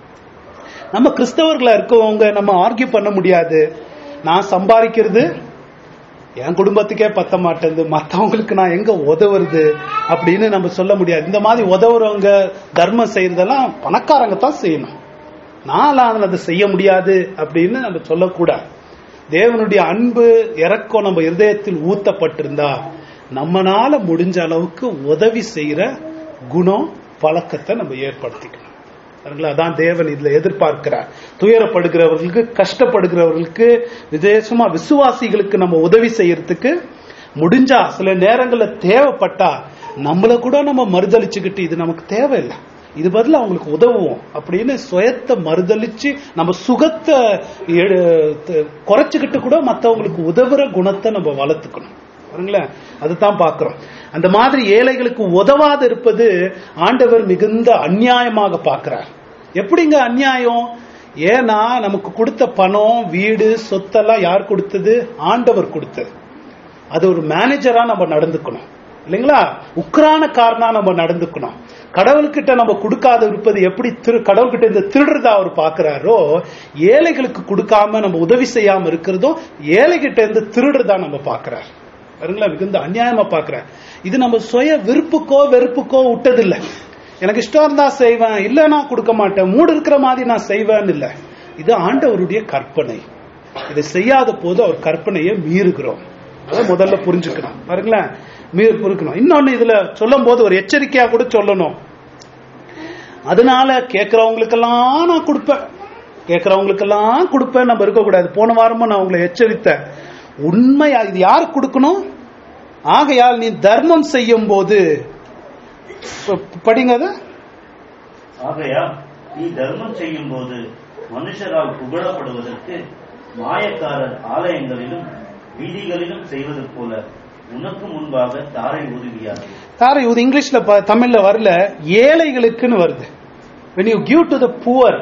நம்ம கிறிஸ்தவர்களா இருக்கவங்க நம்ம ஆர்கியூ பண்ண முடியாது நான் சம்பாதிக்கிறது என் குடும்பத்துக்கே பத்த மாட்டேங்குது மத்தவங்களுக்கு நான் எங்க உதவுறது அப்படின்னு நம்ம சொல்ல முடியாது இந்த மாதிரி உதவுறவங்க தர்மம் செய்யறதெல்லாம் பணக்காரங்க தான் செய்யணும் நான் அதை செய்ய முடியாது அப்படின்னு நம்ம சொல்லக்கூடாது தேவனுடைய அன்பு இறக்கம் நம்ம இருதயத்தில் ஊத்தப்பட்டிருந்தா நம்மனால முடிஞ்ச அளவுக்கு உதவி செய்யற குணம் பழக்கத்தை நம்ம ஏற்படுத்திக்கணும் சரிங்களா? அதான் தேவன் இதுல எதிர்பார்க்கிறார் துயரப்படுகிறவர்களுக்கு கஷ்டப்படுகிறவர்களுக்கு விசேஷமா விசுவாசிகளுக்கு நம்ம உதவி செய்யறதுக்கு முடிஞ்சா சில நேரங்கள்ல தேவைப்பட்டா நம்மள கூட நம்ம மறுதளிச்சுக்கிட்டு இது நமக்கு தேவையில்லை இது பதிலா அவங்களுக்கு உதவுவோம் அப்படின்னு சுயத்தை மறுதளிச்சு நம்ம சுகத்தை எடு- த- குறைச்சுக்கிட்டு கூட மத்தவங்களுக்கு உதவுற குணத்தை நம்ம வளர்த்துக்கணும் பாருங்களேன் அதுதான் பார்க்கிறோம் அந்த மாதிரி ஏழைகளுக்கு உதவாது இருப்பது ஆண்டவர் மிகுந்த அநியாயமாக பார்க்கிறார் எப்படிங்க அநியாயம் ஏன்னா நமக்கு கொடுத்த பணம் வீடு சொத்தெல்லாம் யார் கொடுத்தது ஆண்டவர் கொடுத்தது அது ஒரு மேனேஜரா நம்ம நடந்துக்கணும் இல்லைங்களா உக்ரானக்காரனா நம்ம நடந்துக்கணும் கடவுள்கிட்ட நம்ம கொடுக்காத இருப்பது எப்படி திரு கடவுள்கிட்ட இந்த திருடுறதா அவர் பாக்குறாரோ ஏழைகளுக்கு கொடுக்காம நம்ம உதவி செய்யாம இருக்கிறதும் ஏழைகிட்ட இருந்து திருடுறதா நம்ம பாக்குறார் பாருங்களா மிகுந்த அநியாயமா பாக்குறார் இது நம்ம சுய விருப்புக்கோ வெறுப்புக்கோ விட்டதில்லை எனக்கு இஷ்டம் இருந்தா செய்வேன் இல்லைன்னா கொடுக்க மாட்டேன் மூடு இருக்கிற மாதிரி நான் செய்வேன்னு இல்லை இது ஆண்டவருடைய கற்பனை இதை செய்யாத போது அவர் கற்பனையை மீறுகிறோம் அதை முதல்ல புரிஞ்சுக்கணும் பாருங்களேன் மீறு புரிக்கணும் இன்னொன்னு இதுல சொல்லும் போது ஒரு எச்சரிக்கையா கூட சொல்லணும் அதனால கேட்கறவங்களுக்கெல்லாம் நான் கொடுப்பேன் கேட்கறவங்களுக்கெல்லாம் கொடுப்பேன் நம்ம இருக்கக்கூடாது போன வாரமும் நான் உங்களை எச்சரித்தேன் உண்மையா இது யாரு கொடுக்கணும் ஆகையால் நீ தர்மம் செய்யும் போது ப- படிங்க அதை ஆகையா நீ தர்மம் செய்யும் போது மனுஷரால் புகழப்படுவதற்கு மாயக்காரர் ஆலயங்களிலும் வீதிகளிலும் செய்வது போல உனக்கு முன்பாக தாரை உதவியாது சார் இது இங்கிலீஷ்ல ப- தமிழ்ல வரல ஏழைகளுக்குன்னு வருது when you give to the poor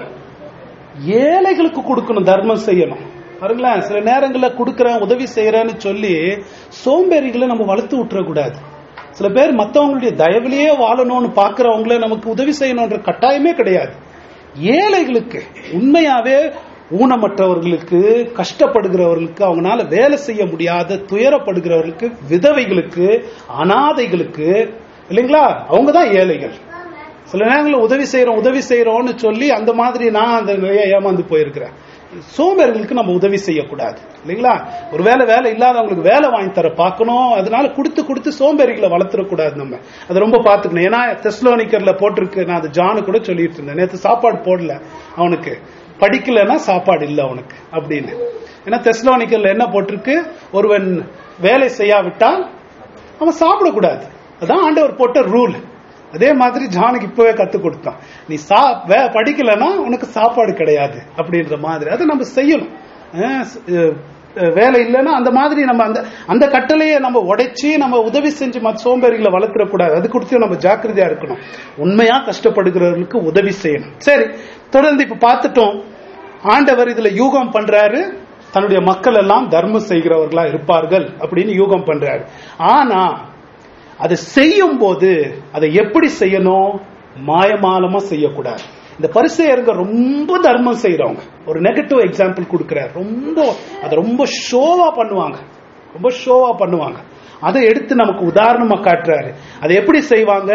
ஏழைகளுக்கு கொடுக்கணும் தர்மம் செய்யணும் பாருங்களேன் சில நேரங்களில் கொடுக்கறேன் உதவி செய்யறேன்னு சொல்லி சோம்பேறிகளை நம்ம வளர்த்து விட்டுறக்கூடாது சில பேர் மற்றவங்களுடைய தயவுலயே வாழணும்னு பாக்குறவங்கள நமக்கு உதவி செய்யணுன்ற கட்டாயமே கிடையாது ஏழைகளுக்கு உண்மையாவே ஊனமற்றவர்களுக்கு கஷ்டப்படுகிறவர்களுக்கு அவங்களால வேலை செய்ய முடியாத துயரப்படுகிறவர்களுக்கு விதவைகளுக்கு அனாதைகளுக்கு இல்லைங்களா அவங்க தான் ஏழைகள் சில நேரங்களில் உதவி செய்யறோம் உதவி செய்யறோம்னு சொல்லி அந்த மாதிரி நான் அந்த நிறைய ஏமாந்து போயிருக்கிறேன் சோம்பேறிகளுக்கு நம்ம உதவி செய்யக்கூடாது இல்லைங்களா ஒரு வேலை வேலை இல்லாதவங்களுக்கு வேலை வாங்கி தர பார்க்கணும் அதனால கொடுத்து கொடுத்து சோம்பேறிகளை வளர்த்துடக்கூடாது நம்ம அதை ரொம்ப பார்த்துக்கணும் ஏன்னா தெஸ்லோனிக்கர்ல போட்டிருக்கு நான் அது ஜானு கூட சொல்லிட்டு இருந்தேன் நேற்று சாப்பாடு போடல அவனுக்கு படிக்கலைன்னா சாப்பாடு இல்லை அவனுக்கு அப்படின்னு ஏன்னா தெஸ்லோனிக்கர்ல என்ன போட்டிருக்கு ஒருவன் வேலை செய்யாவிட்டால் அவன் சாப்பிடக்கூடாது அதான் ஆண்டவர் போட்ட ரூல் அதே மாதிரி ஜானுக்கு இப்பவே கத்து கொடுத்தான் நீ சா வே- படிக்கலைன்னா உனக்கு சாப்பாடு கிடையாது அப்படின்ற மாதிரி அதை நம்ம செய்யணும் அஹ் ஸ்- அஹ் வேலை இல்லைன்னா அந்த மாதிரி நம்ம அந்த அந்த கட்டளையை நம்ம உடைச்சி நம்ம உதவி செஞ்சு மற்ற சோம்பேறிகளை வளர்த்துடக்கூடாது அது குறித்து நம்ம ஜாக்கிரதையா இருக்கணும் உண்மையா கஷ்டப்படுகிறவர்களுக்கு உதவி செய்யணும் சரி தொடர்ந்து இப்ப பார்த்துட்டோம் ஆண்டவர் இதுல யூகம் பண்றாரு தன்னுடைய மக்கள் எல்லாம் தர்மம் செய்கிறவர்களா இருப்பார்கள் அப்படின்னு யூகம் பண்றாரு ஆனா அதை செய்யும் போது அதை எப்படி செய்யணும் மாயமாலமா செய்யக்கூடாது இந்த பரிசெயருங்க ரொம்ப தர்மம் செய்யறவங்க ஒரு நெகட்டிவ் எக்ஸாம்பிள் கொடுக்கிறார் ரொம்ப அதை ரொம்ப ஷோவா பண்ணுவாங்க ரொம்ப ஷோவா பண்ணுவாங்க அதை எடுத்து நமக்கு உதாரணமா காட்டுறாரு அதை எப்படி செய்வாங்க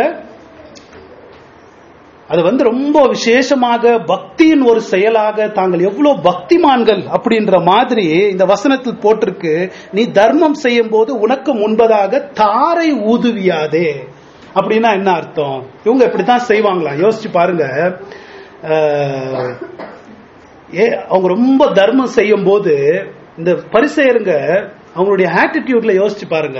அது வந்து ரொம்ப விசேஷமாக பக்தியின் ஒரு செயலாக தாங்கள் எவ்வளவு பக்திமான்கள் அப்படின்ற மாதிரி இந்த வசனத்தில் போட்டிருக்கு நீ தர்மம் செய்யும் போது உனக்கு முன்பதாக தாரை ஊதுவியாதே அப்படின்னா என்ன அர்த்தம் இவங்க இப்படித்தான் செய்வாங்களா யோசிச்சு பாருங்க அஹ், ஏ அவங்க ரொம்ப தர்மம் செய்யும் போது இந்த பரிசெயருங்க அவங்களுடைய ஆட்டிடியூட்ல யோசிச்சு பாருங்க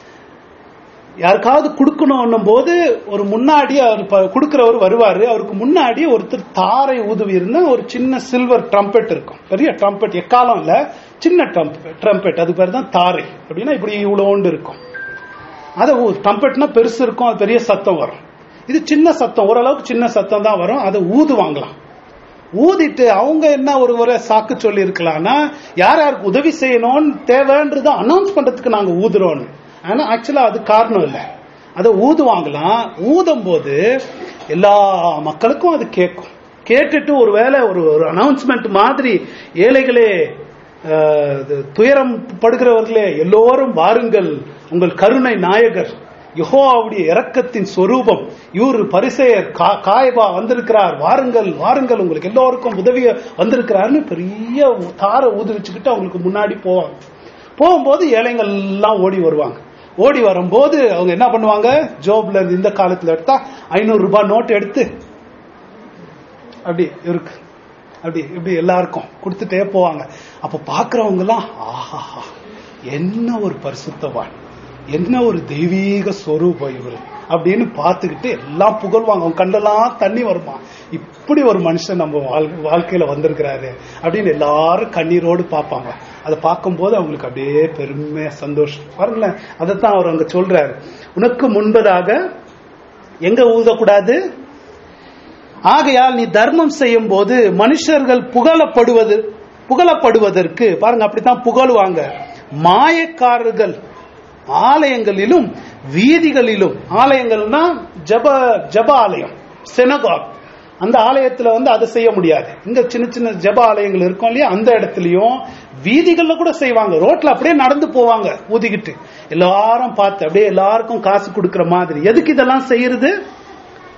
யாருக்காவது கொடுக்கணும் போது ஒரு முன்னாடி அவர் ப- கொடுக்கிறவர் வருவாரு அவருக்கு முன்னாடி ஒருத்தர் தாரை ஊதுவி இருந்தா ஒரு சின்ன சில்வர் ட்ரம்பெட் இருக்கும் பெரிய ட்ரம்பெட் எக்காலம் இல்ல சின்ன ட்ரம்பெட் அது பேர் தான் தாரை அப்படின்னா இப்படி இவ்வளோண்டு இருக்கும் அதை ட்ரம்பெட்னா பெருசு இருக்கும் அது பெரிய சத்தம் வரும் இது சின்ன சத்தம் ஓரளவுக்கு சின்ன சத்தம் தான் வரும் அதை ஊதுவாங்களாம் ஊதிட்டு அவங்க என்ன ஒரு ஒரு சாக்கு சொல்லி இருக்கலாம்னா யார் யாருக்கு உதவி செய்யணும்னு தேவைன்றதை அனௌன்ஸ் பண்றதுக்கு நாங்க ஊதுறோம்னு ஆனா ஆக்சுவலா அது காரணம் இல்லை அதை ஊதுவாங்களாம் ஊதும் போது எல்லா மக்களுக்கும் அது கேட்கும் கேட்டுட்டு ஒருவேளை ஒரு ஒரு அனௌன்ஸ்மெண்ட் மாதிரி ஏழைகளே அஹ், இது துயரம் படுகிறவர்களே எல்லோரும் வாருங்கள் உங்கள் கருணை நாயகர் யெகோவாவுடைய இரக்கத்தின் சொரூபம் இவர் பரிசெயர் கா- காயபா வந்திருக்கிறார் வாருங்கள் வாருங்கள் உங்களுக்கு எல்லோருக்கும் உதவிய வந்திருக்கிறார்னு பெரிய தார ஊதுவிச்சுக்கிட்டு அவங்களுக்கு முன்னாடி போவாங்க போகும்போது ஏழைகள் எல்லாம் ஓடி வருவாங்க ஓடி வரும்போது அவங்க என்ன பண்ணுவாங்க ஜோப்ல இருந்து இந்த காலத்துல எடுத்தா ஐநூறு ரூபாய் நோட் எடுத்து அப்படி இருக்கு அப்படி இப்படி எல்லாருக்கும் கொடுத்துட்டே போவாங்க அப்ப பாக்குறவங்க எல்லாம் ஆஹா என்ன ஒரு பரிசுத்தவான் என்ன ஒரு தெய்வீக சொரூபம் இவர் அப்படின்னு பார்த்துக்கிட்டு எல்லாம் புகழ்வாங்க அவங்க கண்டெல்லாம் தண்ணி வருமா இப்படி ஒரு மனுஷன் நம்ம வாழ்- வாழ்க்கையில வந்திருக்கிறாரு அப்படின்னு எல்லாரும் கண்ணீரோடு பார்ப்பாங்க அதை பார்க்கும்போது அவங்களுக்கு அப்படியே பெருமையா சந்தோஷம் பாருங்களேன் அதைத்தான் அவர் அங்க சொல்றாரு உனக்கு முன்பதாக எங்க ஊதக்கூடாது ஆகையால் நீ தர்மம் செய்யும் போது மனுஷர்கள் புகழப்படுவது புகழப்படுவதற்கு பாருங்க அப்படித்தான் புகழுவாங்க மாயக்காரர்கள் ஆலயங்களிலும் வீதிகளிலும் ஆலயங்கள்னா ஜப ஜப ஆலயம் செனகாக் அந்த ஆலயத்துல வந்து அதை செய்ய முடியாது இங்க சின்ன சின்ன ஜப ஆலயங்கள் இருக்கும் இல்லையா அந்த இடத்துலயும் வீதிகள்ல கூட செய்வாங்க ரோட்ல அப்படியே நடந்து போவாங்க ஊதிக்கிட்டு எல்லாரும் பார்த்து அப்படியே எல்லாருக்கும் காசு கொடுக்கிற மாதிரி எதுக்கு இதெல்லாம் செய்யறது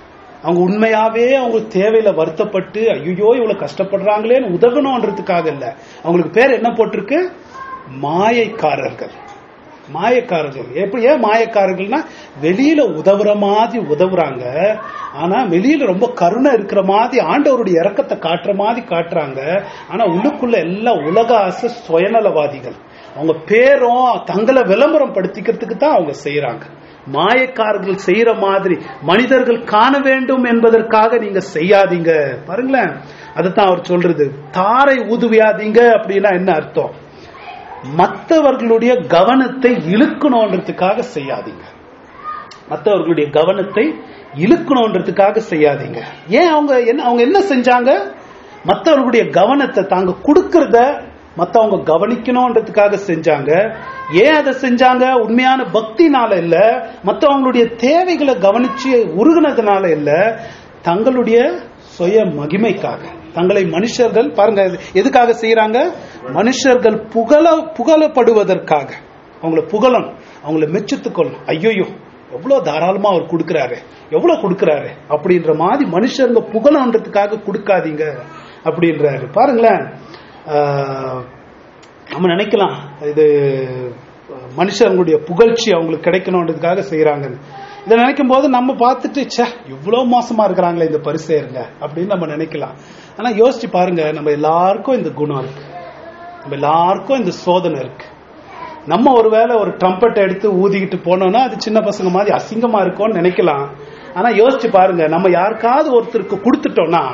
அவங்க உண்மையாவே அவங்க தேவையில வருத்தப்பட்டு ஐயோ இவ்வளவு கஷ்டப்படுறாங்களேன்னு உதகணும்ன்றதுக்காக இல்ல அவங்களுக்கு பேர் என்ன போட்டிருக்கு மாயைக்காரர்கள் மாயக்காரர்கள் எப்படி ஏன் மாயக்காரர்கள்னா வெளியில உதவுற மாதிரி உதவுறாங்க ஆனா வெளியில ரொம்ப கருணை இருக்கிற மாதிரி ஆண்டவருடைய இறக்கத்தை காட்டுற மாதிரி காட்டுறாங்க ஆனா உள்ளுக்குள்ள எல்லாம் உலக ஆசை சுயநலவாதிகள் அவங்க பேரும் தங்களை விளம்பரம் படுத்திக்கிறதுக்கு தான் அவங்க செய்யறாங்க மாயக்காரர்கள் செய்யற மாதிரி மனிதர்கள் காண வேண்டும் என்பதற்காக நீங்க செய்யாதீங்க பாருங்களேன் அதுதான் அவர் சொல்றது தாரை ஊதுவியாதீங்க அப்படின்னா என்ன அர்த்தம் மற்றவர்களுடைய கவனத்தை இழுக்கணுன்றதுக்காக செய்யாதீங்க மற்றவர்களுடைய கவனத்தை இழுக்கணுன்றதுக்காக செய்யாதீங்க ஏன் அவங்க என்ன அவங்க என்ன செஞ்சாங்க மற்றவர்களுடைய கவனத்தை தாங்க கொடுக்கறத மத்தவங்க கவனிக்கணுன்றதுக்காக செஞ்சாங்க ஏன் அதை செஞ்சாங்க உண்மையான பக்தினால இல்ல மத்தவங்களுடைய தேவைகளை கவனிச்சு உருகுனதுனால இல்ல தங்களுடைய சுய மகிமைக்காக தங்களை மனுஷர்கள் பாருங்க இது எதுக்காக செய்யறாங்க மனுஷர்கள் புகழ புகழப்படுவதற்காக அவங்கள புகழணும் அவங்கள மெச்சத்துக்கொள்ளணும் ஐயோயோ எவ்வளவு தாராளமா அவர் கொடுக்கறாரு எவ்வளவு கொடுக்கறாரு அப்படின்ற மாதிரி மனுஷங்க புகழன்றதுக்காக கொடுக்காதீங்க அப்படின்றாரு பாருங்களேன் ஆஹ், நம்ம நினைக்கலாம் இது மனுஷங்களுடைய புகழ்ச்சி அவங்களுக்கு கிடைக்கணுன்றதுக்காக செய்யறாங்கன்னு இதை நினைக்கும் போது நம்ம பார்த்துட்டு ச்சே இவ்வளவு மோசமா இருக்கிறாங்களே இந்த பரிசேருங்க அப்படின்னு நம்ம நினைக்கலாம் ஆனா யோசிச்சு பாருங்க நம்ம எல்லாருக்கும் இந்த குணம் இருக்கு நம்ம எல்லாருக்கும் இந்த சோதனை இருக்கு நம்ம ஒருவேளை ஒரு ட்ரம்பட் எடுத்து ஊதிக்கிட்டு போனோம்னா அது சின்ன பசங்க மாதிரி அசிங்கமா இருக்கும்னு நினைக்கலாம் ஆனா யோசிச்சு பாருங்க நம்ம யாருக்காவது ஒருத்தருக்கு கொடுத்துட்டோம்னா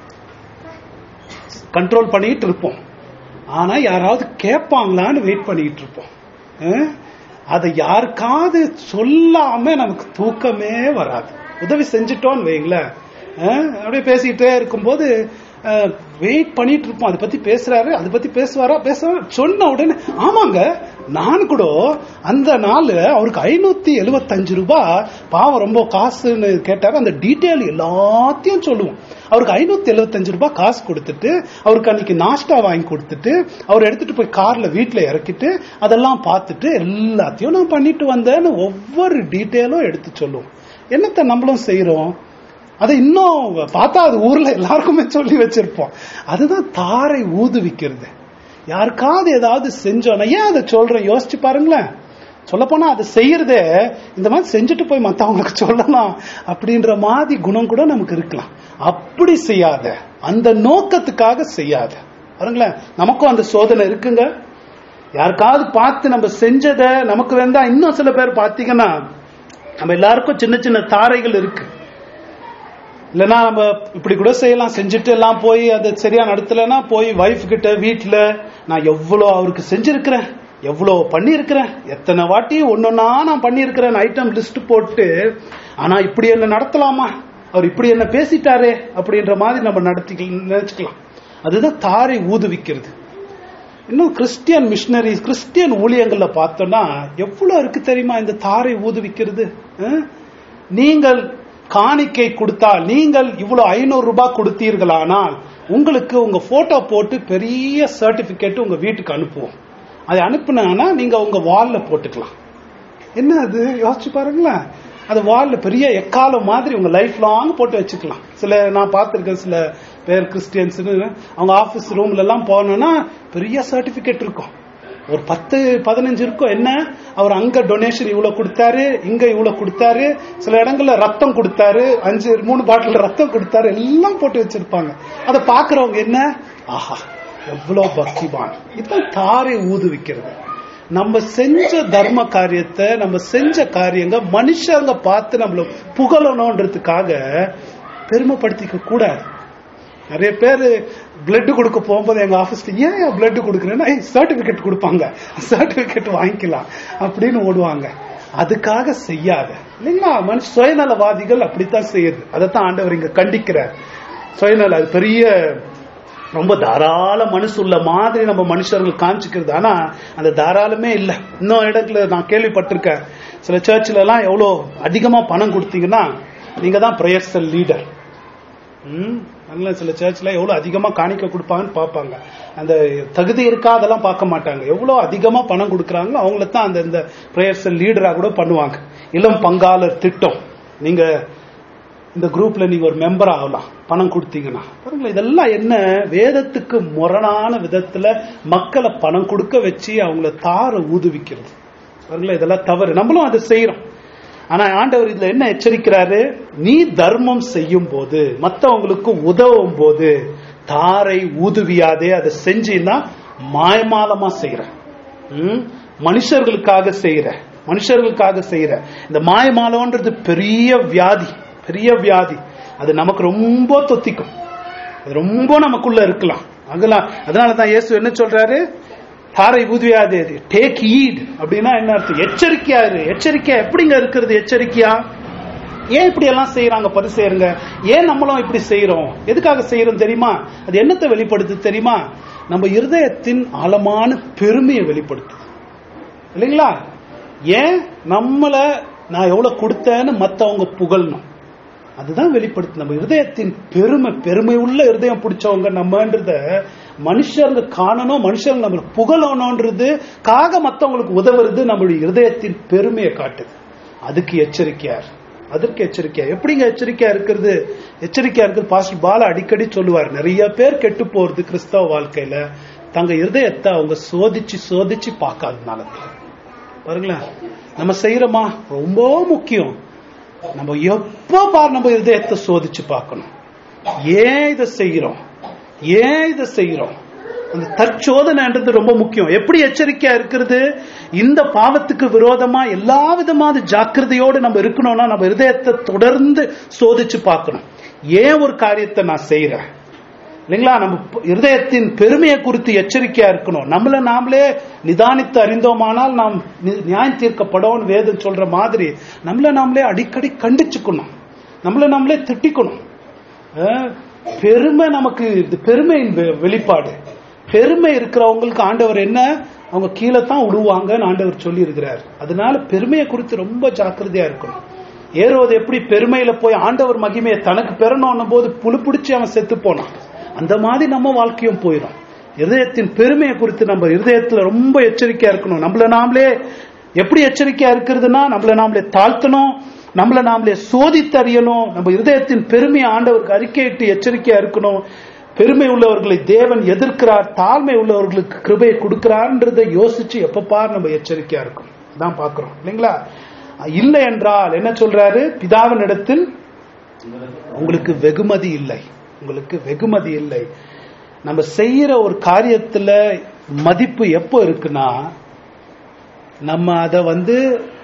கண்ட்ரோல் பண்ணிட்டு இருப்போம் ஆனா யாராவது கேட்பாங்களான்னு வெயிட் பண்ணிட்டு இருப்போம் அஹ்? அதை யாருக்காவது சொல்லாம நமக்கு தூக்கமே வராது உதவி செஞ்சுட்டோம்னு வைங்களேன் அஹ்? அப்படியே பேசிக்கிட்டே இருக்கும்போது வெயிட் பண்ணிட்டு இருப்போம் அதை பத்தி பேசுறாரு அதை பத்தி பேசுவாரா பேசுவாரா சொன்ன உடனே ஆமாங்க நான் கூட அந்த நாள் அவருக்கு ஐநூத்தி எழுபத்தஞ்சு ரூபாய் பாவம் ரொம்ப காசுன்னு கேட்டாரு அந்த டீட்டெயில் எல்லாத்தையும் சொல்லுவோம் அவருக்கு ஐநூத்தி எழுபத்தஞ்சு ரூபாய் காசு கொடுத்துட்டு அவருக்கு அன்னைக்கு நாஷ்டா வாங்கி கொடுத்துட்டு அவர் எடுத்துட்டு போய் கார்ல வீட்டுல இறக்கிட்டு அதெல்லாம் பார்த்துட்டு எல்லாத்தையும் நான் பண்ணிட்டு வந்தேன்னு ஒவ்வொரு டீட்டெயிலும் எடுத்து சொல்லுவோம் என்னத்த நம்மளும் செய்யறோம் அதை இன்னும் பார்த்தா அது ஊர்ல எல்லாருக்குமே சொல்லி வச்சிருப்போம் அதுதான் தாரை ஊதுவிக்கிறது யாருக்காவது ஏதாவது செஞ்சோன்னா ஏன் அதை சொல்றேன் யோசிச்சு பாருங்களேன் சொல்லப்போனா அதை செய்யறதே இந்த மாதிரி செஞ்சுட்டு போய் மத்தவங்களுக்கு சொல்லலாம் அப்படின்ற மாதிரி குணம் கூட நமக்கு இருக்கலாம் அப்படி செய்யாத அந்த நோக்கத்துக்காக செய்யாத பாருங்களேன் நமக்கும் அந்த சோதனை இருக்குங்க யாருக்காவது பார்த்து நம்ம செஞ்சதை நமக்கு வேண்டா இன்னும் சில பேர் பார்த்தீங்கன்னா நம்ம எல்லாருக்கும் சின்ன சின்ன தாரைகள் இருக்கு இல்லைன்னா நம்ம இப்படி கூட செய்யலாம் செஞ்சுட்டு எல்லாம் போய் அதை சரியா நடத்தலைன்னா போய் வைஃப் கிட்ட வீட்டுல நான் எவ்வளோ அவருக்கு செஞ்சிருக்கிறேன் எவ்வளோ பண்ணியிருக்கிறேன் எத்தனை வாட்டி ஒன்னொன்னா நான் பண்ணியிருக்கிறேன் ஐட்டம் லிஸ்ட் போட்டு ஆனா இப்படி என்ன நடத்தலாமா அவர் இப்படி என்ன பேசிட்டாரே அப்படின்ற மாதிரி நம்ம நடத்தி நினைச்சுக்கலாம் அதுதான் தாரை ஊதுவிக்கிறது இன்னும் கிறிஸ்டியன் மிஷினரிஸ் கிறிஸ்டியன் ஊழியங்கள்ல பார்த்தோம்னா எவ்வளவு இருக்கு தெரியுமா இந்த தாரை ஊதுவிக்கிறது அஹ்? நீங்கள் காணிக்கை கொடுத்தால் நீங்கள் இவ்வளவு ஐநூறு ரூபாய் கொடுத்தீர்களானால் உங்களுக்கு உங்க போட்டோ போட்டு பெரிய சர்டிபிகேட் உங்க வீட்டுக்கு அனுப்புவோம் அதை அனுப்புனாங்கன்னா நீங்க உங்க வால்ல போட்டுக்கலாம் என்ன அது யோசிச்சு பாருங்களேன் அது வால்ல பெரிய எக்காலம் மாதிரி உங்க லைஃப் லாங் போட்டு வச்சுக்கலாம் சில நான் பார்த்திருக்கேன் சில பேர் கிறிஸ்டியன்ஸ்னு அவங்க ஆபீஸ் ரூம்ல எல்லாம் போனோம்னா பெரிய சர்டிபிகேட் இருக்கும் ஒரு பத்து பதினஞ்சு இருக்கும் என்ன அவர் அங்க டொனேஷன் இவ்வளவு கொடுத்தாரு இங்க இவ்வளவு கொடுத்தாரு சில இடங்கள்ல ரத்தம் கொடுத்தாரு அஞ்சு மூணு பாட்டில் ரத்தம் கொடுத்தாரு எல்லாம் போட்டு வச்சிருப்பாங்க அதை பாக்குறவங்க என்ன ஆஹா எவ்வளவு பக்திவான் இதுதான் தாரை ஊதுவிக்கிறது நம்ம செஞ்ச தர்ம காரியத்தை நம்ம செஞ்ச காரியங்க மனுஷங்க பார்த்து நம்மள புகழணுன்றதுக்காக பெருமைப்படுத்திக்க கூடாது நிறைய பேர் பிளட் கொடுக்க போகும்போது எங்க ஆபீஸ்ல ஏன் பிளட் கொடுக்குறேன்னா சர்டிபிகேட் கொடுப்பாங்க சர்டிபிகேட் வாங்கிக்கலாம் அப்படின்னு ஓடுவாங்க அதுக்காக செய்யாத இல்லைங்களா மனுஷ சுயநலவாதிகள் அப்படித்தான் செய்யுது அதைத்தான் ஆண்டவர் இங்க கண்டிக்கிறார் சுயநல அது பெரிய ரொம்ப தாராள மனசுள்ள மாதிரி நம்ம மனுஷர்கள் காமிச்சுக்கிறது ஆனா அந்த தாராளமே இல்ல இன்னும் இடத்துல நான் கேள்விப்பட்டிருக்கேன் சில சர்ச்சில் எல்லாம் எவ்வளவு அதிகமா பணம் கொடுத்தீங்கன்னா நீங்க தான் பிரேயர்சல் லீடர் ம் அதனால சில சர்ச்ல எவ்வளவு அதிகமா காணிக்க கொடுப்பாங்கன்னு பார்ப்பாங்க அந்த தகுதி இருக்கா அதெல்லாம் பார்க்க மாட்டாங்க எவ்வளவு அதிகமா பணம் கொடுக்குறாங்களோ அவங்கள தான் அந்த இந்த பிரேயர்ஸ் லீடரா கூட பண்ணுவாங்க இளம் பங்காளர் திட்டம் நீங்க இந்த குரூப்ல நீங்க ஒரு மெம்பர் ஆகலாம் பணம் கொடுத்தீங்கன்னா பாருங்களேன் இதெல்லாம் என்ன வேதத்துக்கு முரணான விதத்துல மக்களை பணம் கொடுக்க வச்சு அவங்கள தார ஊதுவிக்கிறது பாருங்களேன் இதெல்லாம் தவறு நம்மளும் அதை செய்யறோம் ஆனா ஆண்டவர் இதுல என்ன எச்சரிக்கிறாரு நீ தர்மம் செய்யும் போது மத்தவங்களுக்கு உதவும் போது தாரை ஊதுவியாதே அதை செஞ்சீன்னா மாயமாலமா செய்யற ம்? மனுஷர்களுக்காக செய்யற மனுஷர்களுக்காக செய்யற இந்த மாயமாலம்ன்றது பெரிய வியாதி பெரிய வியாதி அது நமக்கு ரொம்ப தொத்திக்கும் அது ரொம்ப நமக்குள்ள இருக்கலாம் அங்கெல்லாம் அதனால தான் இயேசு என்ன சொல்றாரு தாரை ஊதுவியாது டேக் ஈட் அப்படின்னா என்ன அர்த்தம் எச்சரிக்கையா இரு எச்சரிக்கையா எப்படிங்க இருக்கிறது எச்சரிக்கையா ஏன் இப்படி எல்லாம் செய்யறாங்க பரிசெயருங்க ஏன் நம்மளும் இப்படி செய்யறோம் எதுக்காக செய்யறோம் தெரியுமா அது என்னத்தை வெளிப்படுத்து தெரியுமா நம்ம இருதயத்தின் ஆழமான பெருமையை வெளிப்படுத்துது இல்லைங்களா ஏன் நம்மள நான் எவ்வளவு கொடுத்தேன்னு மத்தவங்க புகழணும் அதுதான் வெளிப்படுத்து நம்ம இருதயத்தின் பெருமை பெருமை உள்ள இருதயம் பிடிச்சவங்க நம்மன்றத மனுஷங்க காணணும் மனுஷங்க நம்ம புகழணும்ன்றது காக மத்தவங்களுக்கு உதவுறது நம்மளுடைய இருதயத்தின் பெருமையை காட்டுது அதுக்கு எச்சரிக்கையார் அதற்கு எச்சரிக்கையா எப்படிங்க எச்சரிக்கையா இருக்கிறது எச்சரிக்கையா இருக்கிறது பாஸ்டர் பால அடிக்கடி சொல்லுவார் நிறைய பேர் கெட்டு போறது கிறிஸ்தவ வாழ்க்கையில தங்க இருதயத்தை அவங்க சோதிச்சு சோதிச்சு பார்க்காதனால பாருங்களேன் நம்ம செய்யறோமா ரொம்ப முக்கியம் நம்ம எப்போ பார் நம்ம இதயத்தை சோதிச்சு பார்க்கணும் ஏன் இதை செய்யறோம் ஏன் இதை செய்யறோம் அந்த தற்சோதனைன்றது ரொம்ப முக்கியம் எப்படி எச்சரிக்கையா இருக்கிறது இந்த பாவத்துக்கு விரோதமா எல்லா விதமான ஜாக்கிரதையோடு நம்ம இருக்கணும்னா நம்ம இருதயத்தை தொடர்ந்து சோதிச்சு பார்க்கணும் ஏன் ஒரு காரியத்தை நான் செய்யறேன் இல்லைங்களா நம்ம இருதயத்தின் பெருமையை குறித்து எச்சரிக்கையா இருக்கணும் நம்மள நாமளே நிதானித்து அறிந்தோமானால் நாம் நி- நியாயம் தீர்க்கப்படும் வேதம் சொல்ற மாதிரி நம்மள நாமளே அடிக்கடி கண்டிச்சுக்கணும் நம்மள நாமளே திட்டிக்கணும் அஹ், பெருமை நமக்கு இது பெருமையின் வெ- வெளிப்பாடு பெருமை இருக்கிறவங்களுக்கு ஆண்டவர் என்ன அவங்க கீழே தான் விழுவாங்கன்னு ஆண்டவர் சொல்லி இருக்கிறார் அதனால பெருமையை குறித்து ரொம்ப ஜாக்கிரதையா இருக்கணும் ஏறுவது எப்படி பெருமையில போய் ஆண்டவர் மகிமையை தனக்கு பெறணும் போது புழு பிடிச்சி அவன் செத்து போனான் அந்த மாதிரி நம்ம வாழ்க்கையும் போயிடும் இருதயத்தின் பெருமையை குறித்து நம்ம இருதயத்துல ரொம்ப எச்சரிக்கையா இருக்கணும் நம்மள நாமளே எப்படி எச்சரிக்கையா இருக்கிறதுனா நம்மள நாமளே தாழ்த்தணும் நம்மள நாமளே சோதித்தறியணும் நம்ம இருதயத்தின் பெருமையை ஆண்டவருக்கு அறிக்கையிட்டு எச்சரிக்கையா இருக்கணும் பெருமை உள்ளவர்களை தேவன் எதிர்க்கிறார் தாழ்மை உள்ளவர்களுக்கு கிருபையை கொடுக்கிறார்ன்றதை யோசிச்சு எப்ப பார் நம்ம எச்சரிக்கையா இருக்கும் தான் பாக்குறோம் இல்லைங்களா இல்லை என்றால் என்ன சொல்றாரு பிதாவின் இடத்தில் உங்களுக்கு வெகுமதி இல்லை உங்களுக்கு வெகுமதி இல்லை நம்ம செய்யற ஒரு காரியத்துல மதிப்பு எப்போ இருக்குன்னா நம்ம அதை வந்து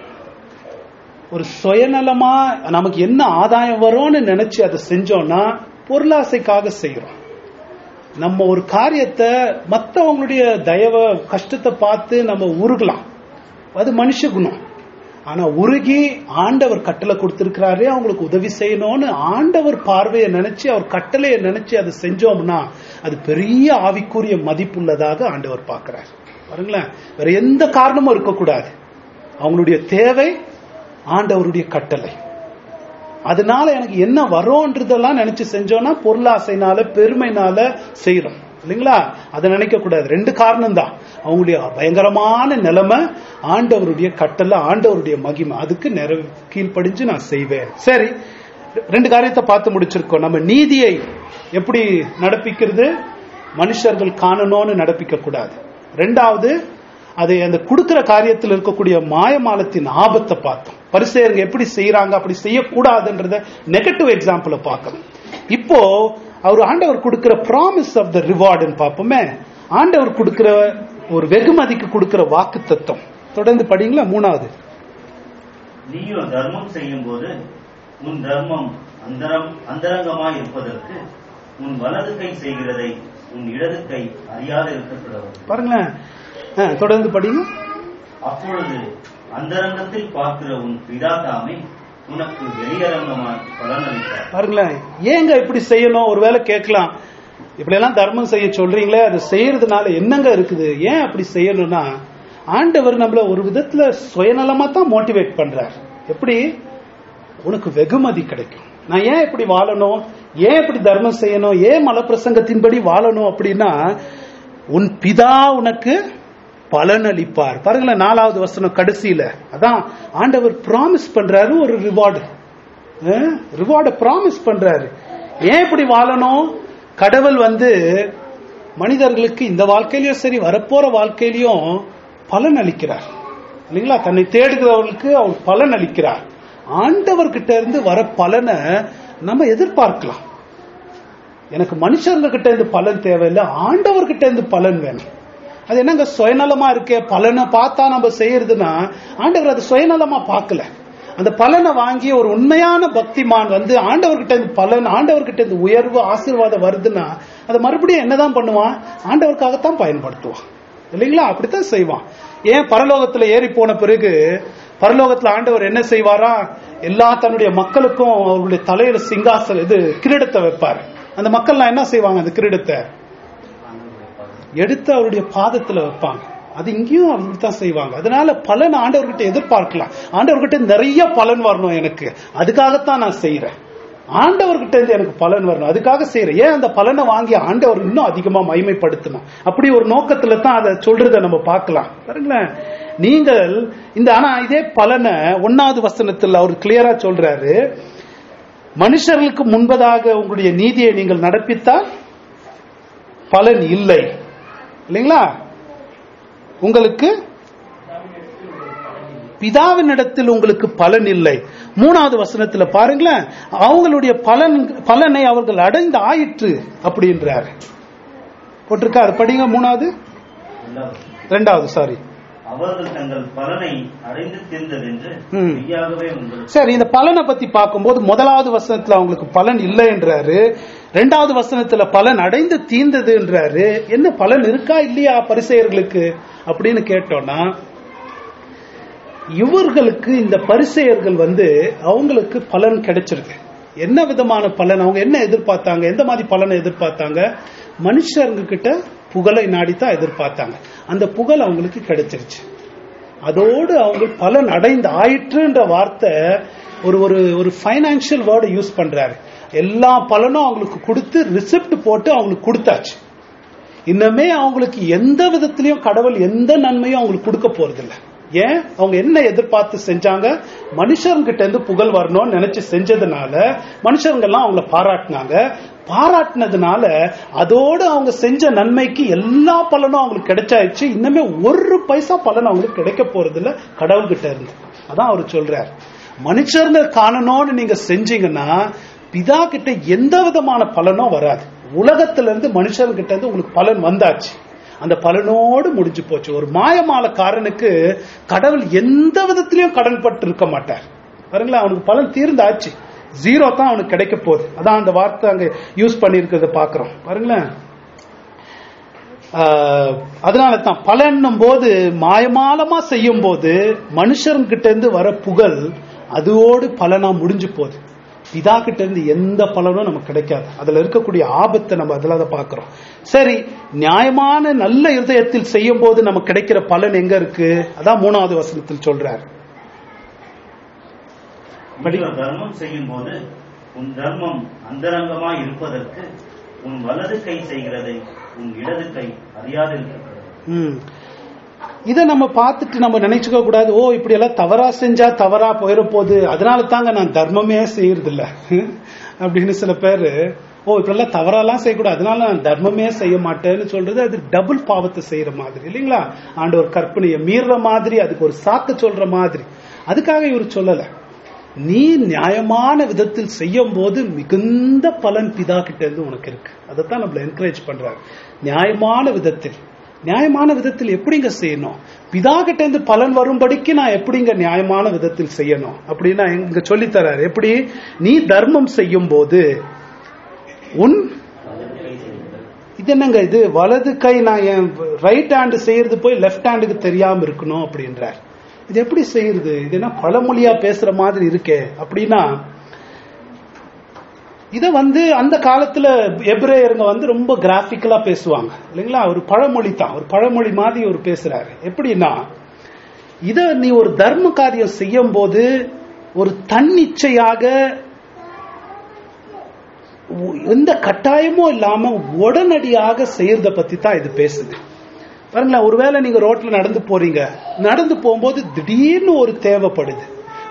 ஒரு சுயநலமா நமக்கு என்ன ஆதாயம் வரும்னு நினைச்சு அதை செஞ்சோம்னா பொருளாசைக்காக செய்யறோம் நம்ம ஒரு காரியத்தை மத்தவங்களுடைய தயவ கஷ்டத்தை பார்த்து நம்ம உருகலாம் அது மனுஷ குணம் ஆனா உருகி ஆண்டவர் கட்டளை கொடுத்திருக்கிறாரே அவங்களுக்கு உதவி செய்யணும்னு ஆண்டவர் பார்வையை நினைச்சு அவர் கட்டளையை நினைச்சு அதை செஞ்சோம்னா அது பெரிய ஆவிக்குரிய மதிப்புள்ளதாக ஆண்டவர் பார்க்கிறார் பாருங்களேன் வேற எந்த காரணமும் இருக்கக்கூடாது அவங்களுடைய தேவை ஆண்டவருடைய கட்டளை அதனால எனக்கு என்ன வரும்ன்றதெல்லாம் நினைச்சு செஞ்சோம்னா பொருளாசைனால பெருமைனால செய்யறோம் இல்லைங்களா அதை நினைக்க கூடாது ரெண்டு காரணம் தான் அவங்களுடைய பயங்கரமான நிலைமை ஆண்டவருடைய கட்டளை ஆண்டவருடைய மகிமை அதுக்கு நிறைவு கீழ்ப்படிஞ்சு நான் செய்வேன் சரி ரெண்டு காரியத்தை பார்த்து முடிச்சிருக்கோம் நம்ம நீதியை எப்படி நடப்பிக்கிறது மனுஷர்கள் காணணும்னு நடப்பிக்க கூடாது ரெண்டாவது அது அந்த கொடுக்கிற காரியத்தில் இருக்கக்கூடிய மாயமாலத்தின் ஆபத்தை பார்த்தோம் பரிசெயருங்க எப்படி செய்யறாங்க அப்படி செய்யக்கூடாதுன்றத நெகட்டிவ் எக்ஸாம்பிள பார்க்கணும் இப்போ அவர் ஆண்டவர் கொடுக்கிற ப்ராமிஸ் ஆஃப் த ரிவார்டுன்னு பார்ப்போமே ஆண்டவர் கொடுக்கிற ஒரு வெகுமதிக்கு கொடுக்கிற வாக்கு தத்துவம் தொடர்ந்து படிங்களா மூணாவது நீயோ தர்மம் செய்யும் போது உன் தர்மம் அந்தரம் அந்தரங்கமாய் இருப்பதற்கு உன் வலது கை செய்கிறதை உன் இடது கை அறியாது இருக்கக்கூடாது பாருங்களேன் ஆ, தொடர்ந்து படிங்க அப்பொழுது அந்தரங்கத்தில் பார்க்கிற உன் பிதா தாமே உனக்கு வெளியரங்கமாய் பலனளிப்பார் பாருங்களேன் ஏங்க இப்படி செய்யணும் ஒருவேளை கேட்கலாம் இப்படி எல்லாம் தர்மம் செய்ய சொல்றீங்களே அது செய்யறதுனால என்னங்க இருக்குது ஏன் அப்படி செய்யணும்னா ஆண்டவர் நம்மள ஒரு விதத்துல சுயநலமா தான் மோட்டிவேட் பண்றார் எப்படி உனக்கு வெகுமதி கிடைக்கும் நான் ஏன் இப்படி வாழணும் ஏன் இப்படி தர்மம் செய்யணும் ஏன் மலப்பிரசங்கத்தின்படி வாழணும் அப்படின்னா உன் பிதா உனக்கு பலனளிப்பார் பாருங்களேன் நாலாவது வசனம் கடைசியில அதான் ஆண்டவர் ப்ராமிஸ் பண்றாரு ஒரு ரிவார்டு ரிவார்டை ப்ராமிஸ் பண்றாரு ஏன் இப்படி வாழணும் கடவுள் வந்து மனிதர்களுக்கு இந்த வாழ்க்கையிலயும் சரி வரப்போற வாழ்க்கையிலயும் பலன் அளிக்கிறார் இல்லைங்களா தன்னை தேடுகிறவர்களுக்கு அவர் பலன் அளிக்கிறார் ஆண்டவர்கிட்ட இருந்து வர பலனை நம்ம எதிர்பார்க்கலாம் எனக்கு மனுஷங்க கிட்ட இருந்து பலன் தேவையில்லை ஆண்டவர்கிட்ட இருந்து பலன் வேணும் அது என்னங்க சுயநலமா இருக்கே பலனை பார்த்தா நம்ம செய்யறதுன்னா ஆண்டவர் அது சுயநலமா பார்க்கல அந்த பலனை வாங்கி ஒரு உண்மையான பக்திமான் வந்து ஆண்டவர்கிட்ட இருந்து பலன் ஆண்டவர்கிட்ட இருந்து உயர்வு ஆசீர்வாதம் வருதுன்னா அதை மறுபடியும் என்னதான் பண்ணுவான் ஆண்டவருக்காகத்தான் பயன்படுத்துவான் இல்லைங்களா அப்படித்தான் செய்வான் ஏன் பரலோகத்துல ஏறி போன பிறகு பரலோகத்துல ஆண்டவர் என்ன செய்வாரா எல்லா தன்னுடைய மக்களுக்கும் அவர்களுடைய தலையில சிங்காசனம் இது கிரீடத்தை வைப்பார் அந்த மக்கள்லாம் என்ன செய்வாங்க அந்த கிரீடத்தை எடுத்து அவருடைய பாதத்துல வைப்பாங்க அது இங்கேயும் அவங்க தான் செய்வாங்க அதனால பலன் ஆண்டவர்கிட்ட எதிர்பார்க்கலாம் ஆண்டவர்கிட்ட நிறைய பலன் வரணும் எனக்கு அதுக்காகத்தான் நான் செய்யறேன் ஆண்டவர்கிட்ட இருந்து எனக்கு பலன் வரணும் அதுக்காக செய்யறேன் ஏன் அந்த பலனை வாங்கி ஆண்டவர் இன்னும் அதிகமா மகிமைப்படுத்தணும் அப்படி ஒரு நோக்கத்துல தான் அதை சொல்றத நம்ம பார்க்கலாம் பாருங்களேன் நீங்கள் இந்த ஆனா இதே பலனை ஒன்னாவது வசனத்தில் அவர் கிளியரா சொல்றாரு மனுஷர்களுக்கு முன்பதாக உங்களுடைய நீதியை நீங்கள் நடப்பித்தால் பலன் இல்லை இல்லைங்களா உங்களுக்கு பிதாவினிடத்தில் உங்களுக்கு பலன் இல்லை மூணாவது வசனத்துல பாருங்களேன் அவங்களுடைய பலன் பலனை அவர்கள் அடைந்து ஆயிற்று அப்படின்றாரு போட்டிருக்கா அது படிங்க மூணாவது இரண்டாவது, ரெண்டாவது சாரி அவர்கள் தங்கள் பலனை அடைந்து தீர்ந்ததென்று ம். மெய்யாகவே உங்களுக்கு சரி இந்த பலனை பத்தி பார்க்கும்போது முதலாவது வசனத்துல அவங்களுக்கு பலன் இல்லைன்றாரு ரெண்டாவது வசனத்துல பலன் அடைந்து தீர்ந்ததுன்றாரு என்ன பலன் இருக்கா இல்லையா பரிசெயர்களுக்கு அப்படின்னு கேட்டோம்னா இவர்களுக்கு இந்த பரிசெயர்கள் வந்து அவங்களுக்கு பலன் கிடைச்சிருக்கு என்ன விதமான பலன் அவங்க என்ன எதிர்பார்த்தாங்க எந்த மாதிரி பலனை எதிர்பார்த்தாங்க மனுஷங்க கிட்ட புகழை நாடித்தான் எதிர்பார்த்தாங்க அந்த புகழ் அவங்களுக்கு கிடைச்சிருச்சு அதோடு அவங்க பலன் அடைந்து ஆயிற்றுன்ற வார்த்தை ஒரு ஒரு ஒரு ஃபைனான்சியல் வேர்டை யூஸ் பண்றாரு எல்லா பலனும் அவங்களுக்கு கொடுத்து ரிசிப்ட் போட்டு அவங்களுக்கு கொடுத்தாச்சு இன்னமே அவங்களுக்கு எந்த விதத்திலையும் கடவுள் எந்த நன்மையும் அவங்களுக்கு கொடுக்க போறதில்ல ஏன் அவங்க என்ன எதிர்பார்த்து செஞ்சாங்க மனுஷர்கிட்ட இருந்து புகழ் வரணும்னு நினைச்சு செஞ்சதுனால மனுஷருங்க எல்லாம் அவங்கள பாராட்டினாங்க பாராட்டினதுனால அதோடு அவங்க செஞ்ச நன்மைக்கு எல்லா பலனும் அவங்களுக்கு கிடைச்சாயிடுச்சு இன்னுமே ஒரு பைசா பலன் அவங்களுக்கு கிடைக்க போறதில்ல கடவுள்கிட்ட இருந்து அதான் அவர் சொல்றார் மனுஷருங்க காணணும்னு நீங்க செஞ்சீங்கன்னா பிதா கிட்ட எந்த விதமான பலனும் வராது உலகத்துல இருந்து மனுஷர்கிட்ட இருந்து உங்களுக்கு பலன் வந்தாச்சு அந்த பலனோடு முடிஞ்சு போச்சு ஒரு மாயமாலக்காரனுக்கு கடவுள் எந்த விதத்திலையும் கடன் பட்டு இருக்க மாட்டார் பாருங்களேன் அவனுக்கு பலன் தீர்ந்தாச்சு ஜீரோ தான் அவனுக்கு கிடைக்க போகுது அதான் அந்த வார்த்தை அங்க யூஸ் பண்ணியிருக்கிறத பாக்குறோம் பாருங்களேன் ஆஹ், அதனால தான் பலன்னும் போது மாயமாலமா செய்யும் போது மனுஷர்கிட்ட இருந்து வர புகழ் அதோடு பலனா முடிஞ்சு போகுது பிதா கிட்ட இருந்து எந்த பலனும் நமக்கு கிடைக்காது அதுல இருக்கக்கூடிய ஆபத்தை நம்ம அதுல தான் பாக்குறோம் சரி நியாயமான நல்ல இருதயத்தில் செய்யும் போது நமக்கு கிடைக்கிற பலன் எங்க இருக்கு அதான் மூணாவது வசனத்தில் சொல்றார் படி. நீ தர்மம் செய்யும் போது உன் தர்மம் அந்தரங்கமாய் இருப்பதற்கு உன் வலது கை செய்கிறதை உன் இடது கை அறியாதிருக்கிறது ம். இதை நம்ம பார்த்துட்டு நம்ம நினைச்சுக்க கூடாது ஓ இப்படி எல்லாம் தவறா செஞ்சா தவறா போயிட போகுது அதனால தாங்க நான் தர்மமே செய்யறது இல்ல அப்படின்னு சில பேரு ஓ இப்படி எல்லாம் தவறாலாம் செய்யக்கூடாது அதனால நான் தர்மமே செய்ய மாட்டேன்னு சொல்றது அது டபுள் பாவத்தை செய்யற மாதிரி இல்லைங்களா ஆண்டவர் கற்பனையை மீறுற மாதிரி அதுக்கு ஒரு சாக்கு சொல்ற மாதிரி அதுக்காக இவர் சொல்லல நீ நியாயமான விதத்தில் செய்யும் போது மிகுந்த பலன் பிதா கிட்ட இருந்து உனக்கு இருக்கு அதைத்தான் நம்மள என்கரேஜ் பண்றாரு நியாயமான விதத்தில் நியாயமான விதத்தில் எப்படிங்க செய்யணும் பிதா கிட்ட இருந்து பலன் வரும்படிக்கு நான் எப்படிங்க நியாயமான விதத்தில் செய்யணும் அப்படின்னா இங்க சொல்லித் தர்றாரு எப்படி நீ தர்மம் செய்யும் போது உன் இது என்னங்க இது வலது கை நான் என் ரைட் ஹேண்ட் செய்யறது போய் லெஃப்ட் ஹேண்டுக்கு தெரியாம இருக்கணும் அப்படின்றார் இது எப்படி செய்யறது இது என்ன பழமொழியா பேசுற மாதிரி இருக்கே அப்படின்னா இத வந்து அந்த காலத்துல எப்ரேயருங்க வந்து ரொம்ப கிராபிக்கலா பேசுவாங்க இல்லைங்களா ஒரு பழமொழி தான் ஒரு பழமொழி மாதிரி ஒரு பேசுறாரு எப்படின்னா இத நீ ஒரு தர்ம காரியம் செய்யும் போது ஒரு தன்னிச்சையாக உ- எந்த கட்டாயமும் இல்லாம உடனடியாக செய்யறத பத்தி தான் இது பேசுது பாருங்களேன் ஒருவேளை நீங்க ரோட்ல நடந்து போறீங்க நடந்து போகும்போது திடீர்னு ஒரு தேவைப்படுது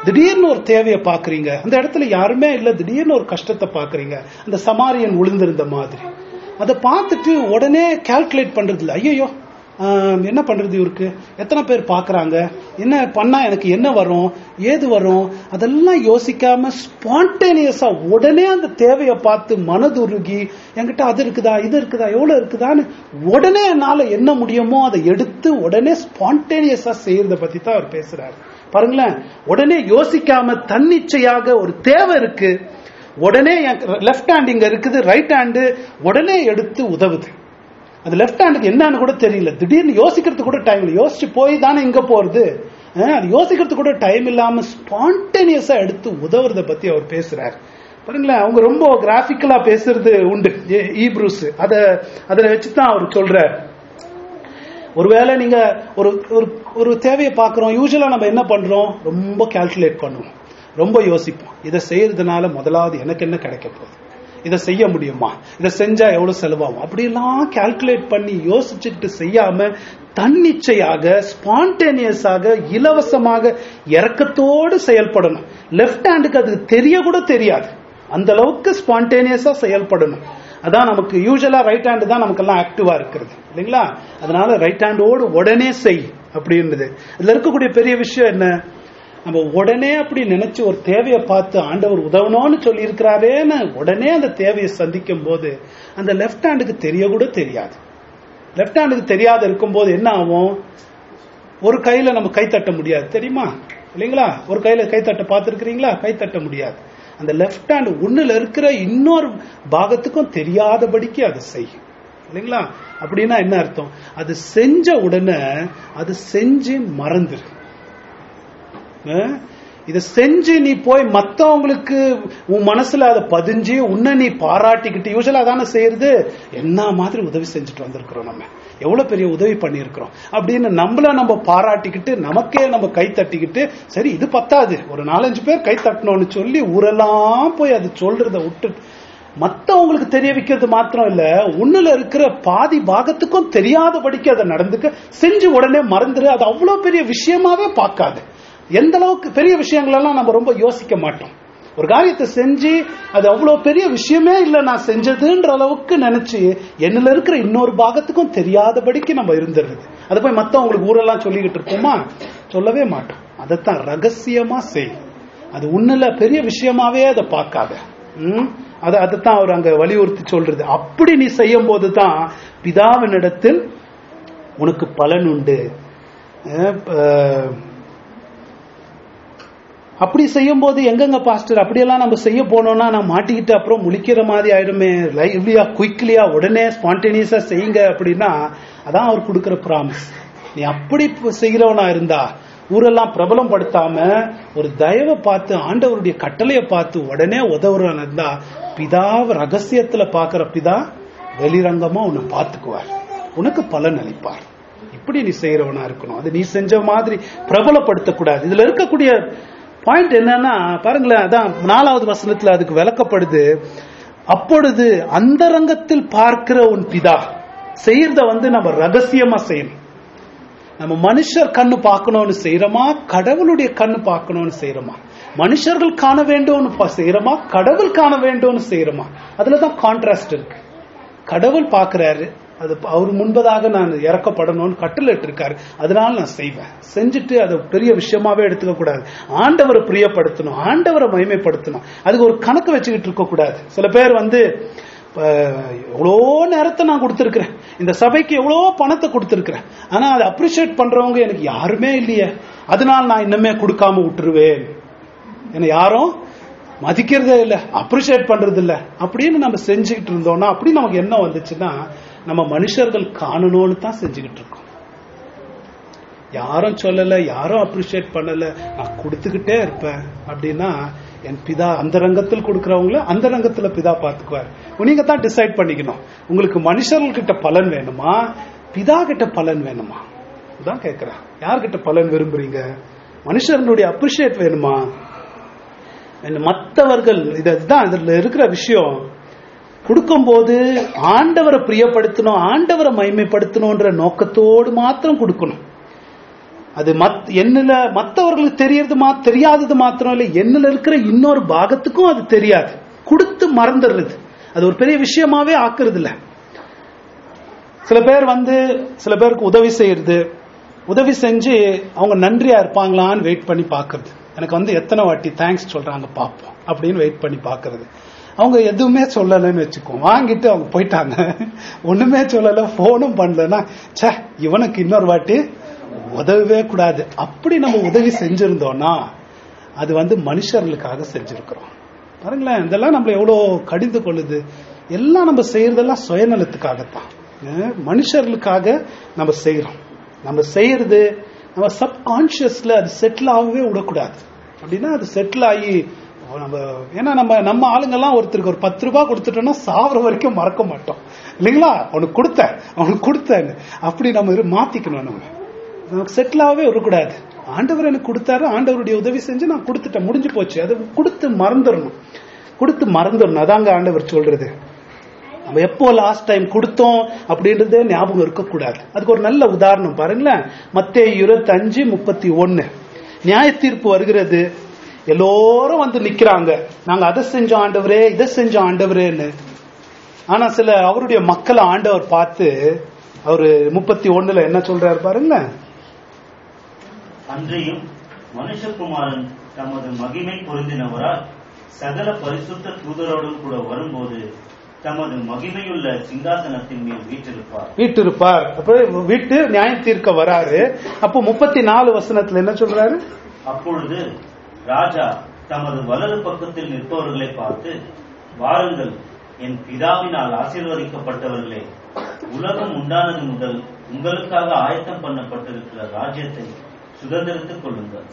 திடீர்னு ஒரு தேவையை பாக்குறீங்க அந்த இடத்துல யாருமே இல்ல திடீர்னு ஒரு கஷ்டத்தை பாக்குறீங்க அந்த சமாரியன் விழுந்திருந்த மாதிரி அதை பார்த்துட்டு உடனே கால்குலேட் பண்றது இல்ல ஐயோ என்ன பண்றது இவருக்கு எத்தனை பேர் பாக்குறாங்க என்ன பண்ணா எனக்கு என்ன வரும் ஏது வரும் அதெல்லாம் யோசிக்காம ஸ்பான்டேனியஸா உடனே அந்த தேவையை பார்த்து மனதுருகி என்கிட்ட அது இருக்குதா இது இருக்குதா எவ்வளவு இருக்குதான்னு உடனே என்னால என்ன முடியுமோ அதை எடுத்து உடனே ஸ்பான்டேனியஸா செய்யறத பத்தி தான் அவர் பேசுறாரு பாருங்களேன் உடனே யோசிக்காம தன்னிச்சையாக ஒரு தேவை இருக்கு உடனே லெஃப்ட் ஹேண்ட் இங்க இருக்குது ரைட் ஹேண்டு உடனே எடுத்து உதவுது அது லெஃப்ட் ஹேண்டுக்கு என்னன்னு கூட தெரியல திடீர்னு யோசிக்கிறதுக்கு கூட டைம் இல்லை யோசிச்சு போய் தானே இங்க போறது அஹ், அது யோசிக்கிறதுக்கு கூட டைம் இல்லாம ஸ்பான்டேனியஸா எடுத்து உதவுறத பத்தி அவர் பேசுறாரு பாருங்களேன் அவங்க ரொம்ப கிராபிக்கலா பேசுறது உண்டு ஈப்ரூஸ் அத அதை வச்சுதான் அவர் சொல்றாரு ஒருவேளை நீங்க ஒரு ஒரு ஒரு தேவையை பார்க்கிறோம் யூஸ்வலா நம்ம என்ன பண்றோம் ரொம்ப கால்குலேட் பண்ணுவோம் ரொம்ப யோசிப்போம் இதை செய்யறதுனால முதலாவது எனக்கு என்ன கிடைக்க போகுது இதை செய்ய முடியுமா இதை செஞ்சா எவ்வளவு செலவாகும் அப்படியெல்லாம் கால்குலேட் பண்ணி யோசிச்சுட்டு செய்யாம தன்னிச்சையாக ஸ்பான்டேனியஸாக இலவசமாக இறக்கத்தோடு செயல்படணும் லெஃப்ட் ஹேண்டுக்கு அது தெரிய கூட தெரியாது அந்த அளவுக்கு ஸ்பான்டேனியஸா செயல்படணும் அதான் நமக்கு யூஸ்வலா ரைட் ஹேண்டு தான் நமக்கெல்லாம் ஆக்டிவா இருக்கிறது இல்லைங்களா அதனால ரைட் ஹேண்டோடு உடனே செய் அப்படின்றது இதுல இருக்கக்கூடிய பெரிய விஷயம் என்ன நம்ம உடனே அப்படி நினைச்சு ஒரு தேவையை பார்த்து ஆண்டவர் உதவணும்னு சொல்லி இருக்கிறாரேன்னு உடனே அந்த தேவையை சந்திக்கும் போது அந்த லெஃப்ட் ஹேண்டுக்கு தெரிய கூட தெரியாது லெஃப்ட் ஹேண்டுக்கு தெரியாத இருக்கும்போது என்ன ஆகும் ஒரு கையில நம்ம கை தட்ட முடியாது தெரியுமா இல்லைங்களா ஒரு கையில கை தட்ட பார்த்துருக்கிறீங்களா கை தட்ட முடியாது அந்த லெஃப்ட் ஹேண்ட் ஒண்ணுல இருக்கிற இன்னொரு பாகத்துக்கும் தெரியாதபடிக்கு அது செய்யும் இல்லைங்களா அப்படின்னா என்ன அர்த்தம் அது செஞ்ச உடனே அது செஞ்சு மறந்துரு அஹ் இத செஞ்சு நீ போய் மத்தவங்களுக்கு உன் மனசுல அதை பதிஞ்சு உன்னை நீ பாராட்டிக்கிட்டு யூஸ்வலா தானே செய்யறது என்ன மாதிரி உதவி செஞ்சுட்டு வந்திருக்கிறோம் நம்ம எவ்வளவு பெரிய உதவி பண்ணியிருக்கிறோம் அப்படின்னு நம்மள நம்ம பாராட்டிக்கிட்டு நமக்கே நம்ம கை தட்டிக்கிட்டு சரி இது பத்தாது ஒரு நாலஞ்சு பேர் கை தட்டணும்னு சொல்லி ஊரெல்லாம் போய் அது சொல்றத விட்டு மத்தவங்களுக்கு தெரிய வைக்கிறது மாத்திரம் இல்ல உன்னுல இருக்கிற பாதி பாகத்துக்கும் தெரியாதபடிக்கு அதை நடந்துக்க செஞ்சு உடனே மறந்துரு அது அவ்வளவு பெரிய விஷயமாவே பார்க்காது எந்த அளவுக்கு பெரிய விஷயங்கள் எல்லாம் நம்ம ரொம்ப யோசிக்க மாட்டோம் ஒரு காரியத்தை செஞ்சு அது அவ்வளவு பெரிய விஷயமே இல்ல நான் செஞ்சதுன்ற அளவுக்கு நினைச்சு என்னல இருக்கிற இன்னொரு பாகத்துக்கும் தெரியாதபடிக்கு நம்ம இருந்துருது அதை போய் மத்தவங்களுக்கு ஊரெல்லாம் சொல்லிக்கிட்டு இருப்போமா சொல்லவே மாட்டோம் அதைத்தான் ரகசியமா செய் அது உன்னுல பெரிய விஷயமாவே அதை பார்க்காத ம்? அது அதைத்தான் அவர் அங்க வலியுறுத்தி சொல்றது அப்படி நீ செய்யும் போதுதான் பிதாவினிடத்தில் உனக்கு பலன் உண்டு அஹ் ப- அப்படி செய்யும் போது எங்கெங்க பாஸ்டர் அப்படியெல்லாம் நம்ம செய்ய போனோம்னா நான் மாட்டிக்கிட்டு அப்புறம் முழிக்கிற மாதிரி ஆயிடுமே லைவ்லியா குயிக்லியா உடனே ஸ்பான்டேனியஸா செய்யுங்க அப்படின்னா அதான் அவர் கொடுக்கிற ப்ராமிஸ் நீ அப்படி இப்ப செய்கிறவனா இருந்தா ஊரெல்லாம் பிரபலம் படுத்தாம ஒரு தயவை பார்த்து ஆண்டவருடைய கட்டளையை பார்த்து உடனே உதவுறவன் இருந்தா பிதாவை ரகசியத்துல பாக்குற பிதா வெளிரங்கமா உன்னை பார்த்துக்குவார் உனக்கு பலன் அளிப்பார் இப்படி நீ செய்யறவனா இருக்கணும் அது நீ செஞ்ச மாதிரி பிரபலப்படுத்தக்கூடாது இதுல இருக்கக்கூடிய பாயிண்ட் என்னன்னா பாருங்களேன் அதான் நாலாவது வசனத்துல அதுக்கு விளக்கப்படுது அப்பொழுது அந்தரங்கத்தில் பார்க்கிற உன் பிதா செய்யறத வந்து நம்ம ரகசியமா செய்யணும் நம்ம மனுஷர் கண்ணு பார்க்கணும்னு செய்யறோமா கடவுளுடைய கண்ணு பார்க்கணும்னு செய்யறோமா மனுஷர்கள் காண வேண்டும்னு பா- செய்யறோமா கடவுள் காண வேண்டும்னு செய்யறோமா அதுலதான் கான்ட்ராஸ்ட் இருக்கு கடவுள் பார்க்கறாரு அது அவர் முன்பதாக நான் இறக்கப்படணும்னு கட்டளைட்டு இருக்காரு அதனால நான் செய்வேன் செஞ்சுட்டு அதை பெரிய விஷயமாவே எடுத்துக்க கூடாது ஆண்டவரை பிரியப்படுத்தணும் ஆண்டவரை மகிமைப்படுத்தணும் அதுக்கு ஒரு கணக்கு வச்சுக்கிட்டு இருக்க கூடாது சில பேர் வந்து அஹ், எவ்வளோ நேரத்தை நான் கொடுத்துருக்கிறேன் இந்த சபைக்கு எவ்வளோ பணத்தை கொடுத்துருக்கிறேன் ஆனா அதை அப்ரிஷியேட் பண்றவங்க எனக்கு யாருமே இல்லையே அதனால நான் இன்னுமே கொடுக்காம விட்டுருவேன் என்னை யாரும் மதிக்கிறதே இல்ல அப்ரிஷியேட் பண்றது இல்ல அப்படின்னு நம்ம செஞ்சுக்கிட்டு இருந்தோம்னா அப்படி நமக்கு என்ன வந்துச்சுன்னா நம்ம மனுஷர்கள் காணணும்னு தான் செஞ்சுக்கிட்டு இருக்கோம் யாரும் சொல்லல யாரும் அப்ரிஷியேட் பண்ணல நான் கொடுத்துக்கிட்டே இருப்பேன் அப்படின்னா என் பிதா அந்த ரங்கத்தில் கொடுக்கறவங்கள அந்த ரங்கத்துல பிதா பாத்துக்குவார் நீங்க தான் டிசைட் பண்ணிக்கணும் உங்களுக்கு மனுஷர்கள்கிட்ட பலன் வேணுமா பிதா கிட்ட பலன் வேணுமா இதான் கேட்கிறேன் யார்கிட்ட பலன் விரும்புறீங்க மனுஷர்களுடைய அப்ரிஷியேட் வேணுமா மற்றவர்கள் இதுதான் இதுல இருக்கிற விஷயம் கொடுக்கும்போது ஆண்டவரை பிரியப்படுத்தணும் ஆண்டவரை மகிமைப்படுத்தணும்ன்ற நோக்கத்தோடு மாத்திரம் கொடுக்கணும் அது மத் என்னல மத்தவர்களுக்கு தெரியறது மா தெரியாதது மாத்திரம் இல்லை என்னல இருக்கிற இன்னொரு பாகத்துக்கும் அது தெரியாது கொடுத்து மறந்துடுறது அது ஒரு பெரிய விஷயமாவே ஆக்குறது இல்ல சில பேர் வந்து சில பேருக்கு உதவி செய்யறது உதவி செஞ்சு அவங்க நன்றியா இருப்பாங்களான்னு வெயிட் பண்ணி பாக்குறது எனக்கு வந்து எத்தனை வாட்டி தேங்க்ஸ் சொல்றாங்க பாப்போம் அப்படின்னு வெயிட் பண்ணி பாக்குறது அவங்க எதுவுமே சொல்லலைன்னு வச்சுக்கோ வாங்கிட்டு அவங்க போயிட்டாங்க ஒண்ணுமே சொல்லல போனும் பண்ணலன்னா ச்சே இவனுக்கு இன்னொரு வாட்டி உதவவே கூடாது அப்படி நம்ம உதவி செஞ்சிருந்தோம்னா அது வந்து மனுஷர்களுக்காக செஞ்சிருக்கிறோம் பாருங்களேன் இதெல்லாம் நம்ம எவ்வளவு கடிந்து கொள்ளுது எல்லாம் நம்ம செய்யறதெல்லாம் சுயநலத்துக்காகத்தான் அஹ் மனுஷர்களுக்காக நம்ம செய்யறோம் நம்ம செய்யறது நம்ம சப்கான்சியஸ்ல அது செட்டில் ஆகவே விடக்கூடாது அப்படின்னா அது செட்டில் ஆகி நம்ம ஏன்னா நம்ம நம்ம ஆளுங்கெல்லாம் ஒருத்தருக்கு ஒரு பத்து ரூபாய் கொடுத்துட்டோம்னா சாவர வரைக்கும் மறக்க மாட்டோம் இல்லைங்களா அவனுக்கு கொடுத்தேன் அவனுக்கு கொடுத்தேன்னு அப்படி நம்ம இரு- மாத்திக்கணும் நம்ம நமக்கு செட்டில் ஆகவே விடக்கூடாது ஆண்டவர் எனக்கு கொடுத்தாரு ஆண்டவருடைய உதவி செஞ்சு நான் கொடுத்துட்டேன் முடிஞ்சு போச்சு அது கொடுத்து மறந்துடணும் கொடுத்து மறந்துடணும் அதாங்க ஆண்டவர் சொல்றது நம்ம எப்போ லாஸ்ட் டைம் கொடுத்தோம் அப்படின்றதே ஞாபகம் இருக்கக்கூடாது அதுக்கு ஒரு நல்ல உதாரணம் பாருங்களேன் மத்தே இருபத்தஞ்சு முப்பத்தி ஒன்னு நியாய தீர்ப்பு வருகிறது எல்லோரும் வந்து நிக்கிறாங்க நாங்க அதை செஞ்சோம் ஆண்டவரே இதை செஞ்சோம் ஆண்டவரேன்னு ஆனா சில அவருடைய மக்களை ஆண்டவர் பார்த்து அவரு முப்பத்தி ஒண்ணுல என்ன சொல்றாரு பாருங்களேன் அன்றையும் மனுஷகுமாரன் தமது மகிமை பொருந்தினவரால் சகல பரிசுத்த தூதரோடும் கூட வரும்போது தமது மகிமையுள்ள சிங்காசனத்தின் மேல் வீற்றிருப்பார் வீட்டு இருப்பார் அப்ப வீட்டு நியாயம் தீர்க்க வராரு அப்போ முப்பத்தி நாலு வசனத்துல என்ன சொல்றாரு அப்பொழுது ராஜா தமது வலது பக்கத்தில் நிற்பவர்களை பார்த்து வாருங்கள் என் பிதாவினால் ஆசீர்வதிக்கப்பட்டவர்களே உலகம் உண்டானது முதல் உங்களுக்காக ஆயத்தம் பண்ணப்பட்டிருக்கிற ராஜ்யத்தை சுதந்திரித்துக் கொள்ளுங்கள்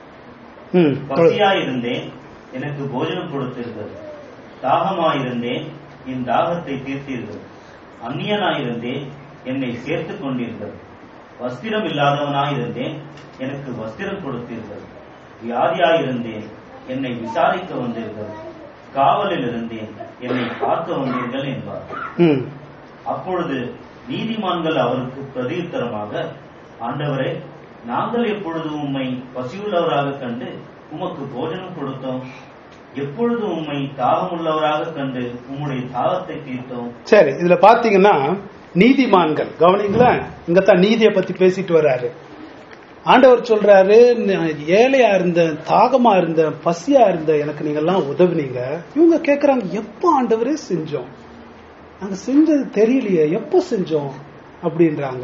ம், பசியாயிருந்தேன் எனக்கு போஜனம் கொடுத்தீர்கள் தாகமாயிருந்தேன் என் தாகத்தை தீர்த்தீர்கள் அந்நியனாயிருந்தேன் என்னை சேர்த்துக் கொண்டீர்கள் வஸ்திரம் இல்லாதவனாயிருந்தேன் எனக்கு வஸ்திரம் கொடுத்தீர்கள் வியாதியாயிருந்தேன் என்னை விசாரிக்க வந்தீர்கள் காவலில் இருந்தேன் என்னை பார்க்க வந்தீர்கள் என்பார் ம். அப்பொழுது நீதிமான்கள் அவருக்கு பிரதியுத்தரமாக ஆண்டவரே நாங்கள் எப்பொழுது உம்மை பசியுள்ளவராக கண்டு உமக்கு போஜனம் கொடுத்தோம் எப்பொழுது உம்மை தாகமுள்ளவராக கண்டு உம்முடைய தாகத்தை தீர்த்தோம் சரி இதுல பாத்தீங்கன்னா நீதிமான்கள் கவனிங்களா இங்கதான் நீதியை பத்தி பேசிட்டு வர்றாரு ஆண்டவர் சொல்றாரு நான் ஏழையா இருந்தேன் தாகமா இருந்தேன் பசியா இருந்தேன் எனக்கு நீங்க எல்லாம் உதவுனீங்க இவங்க கேக்குறாங்க எப்போ ஆண்டவரே செஞ்சோம் நாங்க செஞ்சது தெரியலையே எப்போ செஞ்சோம் அப்படின்றாங்க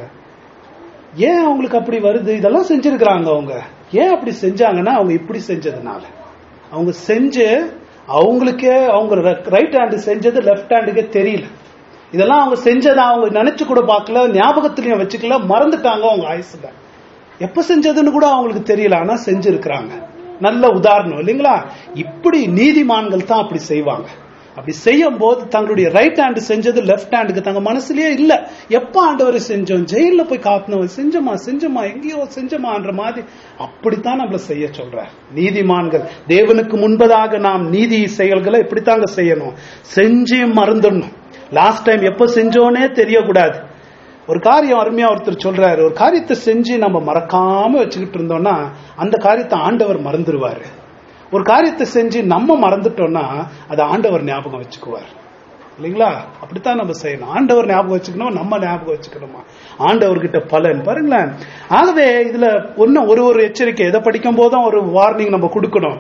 ஏன் அவங்களுக்கு அப்படி வருது இதெல்லாம் செஞ்சிருக்கிறாங்க அவங்க ஏன் அப்படி செஞ்சாங்கன்னா அவங்க இப்படி செஞ்சதுனால அவங்க செஞ்சு அவங்களுக்கே அவங்க ரைட் ஹேண்டு செஞ்சது லெஃப்ட் ஹேண்டுக்கே தெரியல இதெல்லாம் அவங்க செஞ்சதை அவங்க நினைச்சு கூட பார்க்கல ஞாபகத்திலையும் வச்சுக்கல மறந்துட்டாங்க அவங்க ஆயுசுல எப்ப செஞ்சதுன்னு கூட அவங்களுக்கு தெரியல ஆனா செஞ்சிருக்கிறாங்க நல்ல உதாரணம் இல்லைங்களா இப்படி நீதிமான்கள் தான் அப்படி செய்வாங்க அப்படி செய்யும் போது தங்களுடைய ரைட் ஹேண்ட் செஞ்சது லெஃப்ட் ஹேண்டுக்கு தங்க மனசுலயே இல்ல எப்ப ஆண்டவரை செஞ்சோம் ஜெயில போய் காப்பினவன் செஞ்சோமா செஞ்சோமா எங்கேயோ செஞ்சோமான்ற மாதிரி அப்படித்தான் நம்மள செய்ய சொல்றார் நீதிமான்கள் தேவனுக்கு முன்பதாக நாம் நீதி செயல்களை இப்படித்தாங்க செய்யணும் செஞ்சு மறந்துடணும் லாஸ்ட் டைம் எப்ப செஞ்சோனே தெரியக்கூடாது ஒரு காரியம் அருமையா ஒருத்தர் சொல்றாரு ஒரு காரியத்தை செஞ்சு நம்ம மறக்காம வச்சுக்கிட்டு இருந்தோம்னா அந்த காரியத்தை ஆண்டவர் மறந்துடுவாரு ஒரு காரியத்தை செஞ்சு நம்ம மறந்துட்டோம்னா அதை ஆண்டவர் ஞாபகம் வச்சுக்குவார் இல்லைங்களா அப்படித்தான் நம்ம செய்யணும் ஆண்டவர் ஞாபகம் வச்சுக்கணும் நம்ம ஞாபகம் வச்சுக்கணுமா ஆண்டவர்கிட்ட பலன் பாருங்களேன் ஆகவே இதுல ஒன்னும் ஒரு ஒரு எச்சரிக்கை எதை படிக்கும் போதும் ஒரு வார்னிங் நம்ம கொடுக்கணும்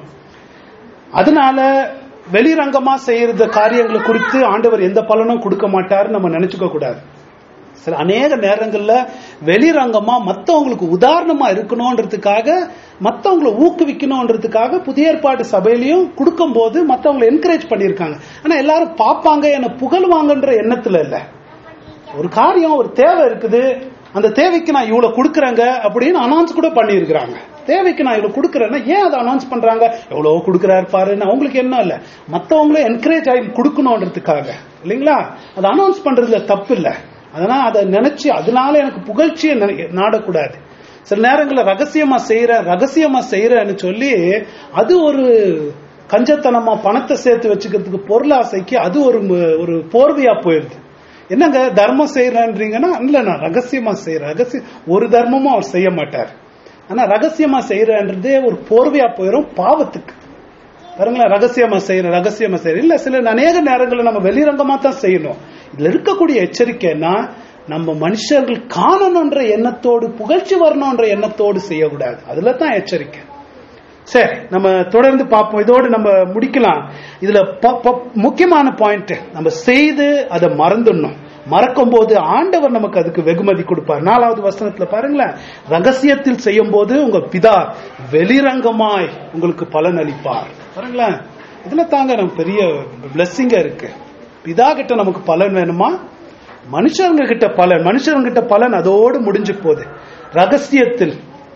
அதனால வெளிரங்கமா செய்யற காரியங்களை குறித்து ஆண்டவர் எந்த பலனும் கொடுக்க மாட்டாருன்னு நம்ம நினைச்சுக்க கூடாது சில அநேக நேரங்கள்ல வெளிரங்கமா மத்தவங்களுக்கு உதாரணமா இருக்கணும்ன்றதுக்காக மத்தவங்களை ஊக்குவிக்கணும்ன்றதுக்காக புதிய ஏற்பாடு சபையிலையும் கொடுக்கும் போது மத்தவங்களை என்கரேஜ் பண்ணியிருக்காங்க ஆனா எல்லாரும் பார்ப்பாங்க என்ன புகழ்வாங்கன்ற எண்ணத்துல இல்ல ஒரு காரியம் ஒரு தேவை இருக்குது அந்த தேவைக்கு நான் இவ்வளவு கொடுக்கறேங்க அப்படின்னு அனௌன்ஸ் கூட பண்ணியிருக்கிறாங்க தேவைக்கு நான் இவ்வளவு கொடுக்கறேன்னா ஏன் அதை அனௌன்ஸ் பண்றாங்க எவ்வளவு கொடுக்கறாரு பாருன்னு அவங்களுக்கு என்ன இல்ல மத்தவங்களும் என்கரேஜ் ஆகி கொடுக்கணும்ன்றதுக்காக இல்லைங்களா அதை அனௌன்ஸ் பண்றதுல தப்பு இல்ல அதனால அதை நினைச்சு அதனால எனக்கு புகழ்ச்சியை நினை- நாடக்கூடாது சில நேரங்களில் ரகசியமா செய்யற ரகசியமா செய்யறேன்னு சொல்லி அது ஒரு கஞ்சத்தனமா பணத்தை சேர்த்து வச்சுக்கிறதுக்கு பொருளாசைக்கு அது ஒரு ம- ஒரு போர்வையா போயிருது என்னங்க தர்மம் செய்யறேன்றீங்கன்னா இல்ல நான் ரகசியமா செய்யறேன் ரகசியம் ஒரு தர்மமும் அவர் செய்ய மாட்டார் ஆனா ரகசியமா செய்யறன்றதே ஒரு போர்வையா போயிடும் பாவத்துக்கு பாருங்களேன் ரகசியமா செய்யற ரகசியமா செய்யற இல்ல சில அநேக நேரங்களில் நம்ம வெளிரங்கமா தான் செய்யணும் இதுல இருக்கக்கூடிய எச்சரிக்கைன்னா நம்ம மனுஷர்கள் காணணுன்ற எண்ணத்தோடு புகழ்ச்சி வரணுன்ற எண்ணத்தோடு செய்யக்கூடாது அதுல தான் எச்சரிக்கை சரி நம்ம தொடர்ந்து பார்ப்போம் இதோடு நம்ம முடிக்கலாம் இதுல ப- ப- முக்கியமான பாயிண்ட் நம்ம செய்து அதை மறந்துடணும் மறக்கும் போது ஆண்டவர் நமக்கு அதுக்கு வெகுமதி கொடுப்பார் நாலாவது வசனத்துல பாருங்களேன் ரகசியத்தில் செய்யும் போது உங்க பிதா வெளிரங்கமாய் உங்களுக்கு பலன் அளிப்பார் பாருங்களேன் இதுல தாங்க நம்ம பெரிய பிளஸ்ஸிங்கா இருக்கு பிதா கிட்ட நமக்கு பலன் வேணுமா மனுஷங்க கிட்ட பலன் மனுஷங்க கிட்ட பலன் அதோடு முடிஞ்சு போகுது ரகசியத்தில்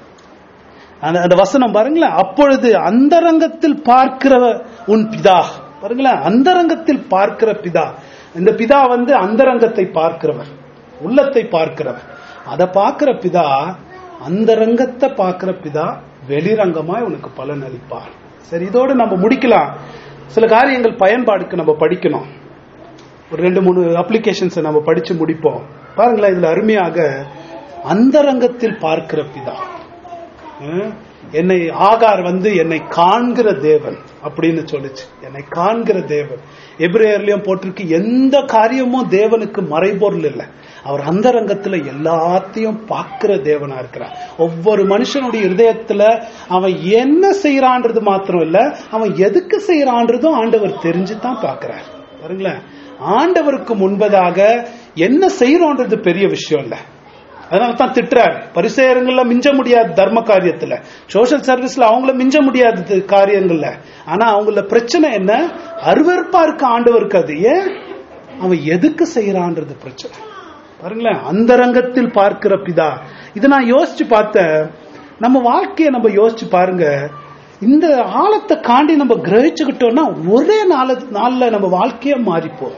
அந்த அந்த வசனம் பாருங்களேன் அப்பொழுது அந்தரங்கத்தில் பார்க்கிற உன் பிதா பாருங்களேன் அந்தரங்கத்தில் பார்க்கிற பிதா இந்த பிதா வந்து அந்தரங்கத்தை பார்க்கிறவர் உள்ளத்தை பார்க்கிறவர் அதை பார்க்கிற பிதா அந்தரங்கத்தை பார்க்கிற பிதா வெளிரங்கமாய் உனக்கு பலன் அளிப்பார் சரி இதோடு நம்ம முடிக்கலாம் சில காரியங்கள் பயன்பாடுக்கு நம்ம படிக்கணும் ஒரு ரெண்டு மூணு அப்ளிகேஷன்ஸை நம்ம படிச்சு முடிப்போம் பாருங்களேன் இதுல அருமையாக அந்தரங்கத்தில் பார்க்கிற பிதா ஹம், என்னை ஆகார் வந்து என்னை காண்கிற தேவன் அப்படின்னு சொல்லுச்சு என்னை காண்கிற தேவன் எபிரேயர்லயும் போட்டிருக்கு எந்த காரியமும் தேவனுக்கு மறைபொருள் இல்லை அவர் அந்தரங்கத்துல எல்லாத்தையும் பார்க்கிற தேவனா இருக்கிறார் ஒவ்வொரு மனுஷனுடைய இருதயத்துல அவன் என்ன செய்யறான்றது மாத்திரம் இல்ல அவன் எதுக்கு செய்யறான்றதும் ஆண்டவர் தெரிஞ்சு தான் பார்க்கிறார் பாருங்களேன் ஆண்டவருக்கு முன்பதாக என்ன செய்யறோன்றது பெரிய விஷயம் இல்ல அதனால தான் திட்டுறாரு பரிசேரங்கள்ல மிஞ்ச முடியாது தர்ம காரியத்துல சோஷியல் சர்வீஸ்ல அவங்கள மிஞ்ச முடியாது காரியங்கள்ல ஆனா அவங்கள பிரச்சனை என்ன அருவருப்பா இருக்க ஆண்டவருக்கு அது ஏன் அவன் எதுக்கு செய்யறான்றது பிரச்சனை பாருங்களேன் அந்தரங்கத்தில் பார்க்கிற பிதா இதை நான் யோசிச்சு பார்த்தேன் நம்ம வாழ்க்கையை நம்ம யோசிச்சு பாருங்க இந்த ஆழத்தை காண்டி நம்ம கிரகிச்சுக்கிட்டோம்னா ஒரே நாள நாள்ல நம்ம வாழ்க்கையே மாறிப்போம்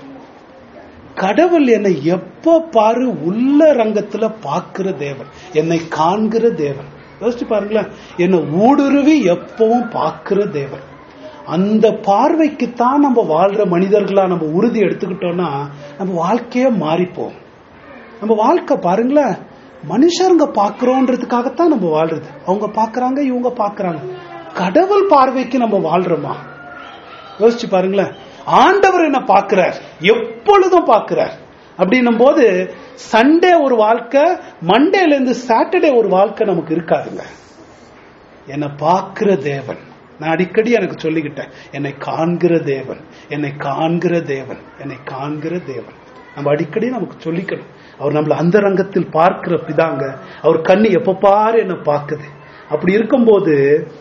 கடவுள் என்னை எப்போ பாரு உள்ள ரங்கத்துல பார்க்கிற தேவன் என்னை காண்கிற தேவன் யோசிச்சு பாருங்களேன் என்னை ஊடுருவி எப்பவும் பார்க்கிற தேவன் அந்த பார்வைக்கு தான் நம்ம வாழ்ற மனிதர்களா நம்ம உறுதி எடுத்துக்கிட்டோம்னா நம்ம வாழ்க்கையே மாறிப்போம் நம்ம வாழ்க்கை பாருங்களேன் மனுஷருங்க பாக்குறோன்றதுக்காகத்தான் நம்ம வாழ்றது அவங்க பாக்குறாங்க இவங்க பாக்குறாங்க கடவுள் பார்வைக்கு நம்ம வாழ்றோமா யோசிச்சு பாருங்களேன் ஆண்டவர் என்ன பார்க்கிறார் எப்பொழுதும் பார்க்கிறார் அப்படின்னும் போது சண்டே ஒரு வாழ்க்கை மண்டேல இருந்து சாட்டர்டே ஒரு வாழ்க்கை நமக்கு இருக்காதுங்க என்னை பார்க்கிற தேவன் நான் அடிக்கடி எனக்கு சொல்லிக்கிட்டேன் என்னை காண்கிற தேவன் என்னை காண்கிற தேவன் என்னை காண்கிற தேவன் நம்ம அடிக்கடி நமக்கு சொல்லிக்கணும் அவர் நம்மள அந்த ரங்கத்தில் பார்க்கிற பிதாங்க அவர் கண்ணு எப்ப பாரு என்ன பார்க்குது அப்படி இருக்கும்போது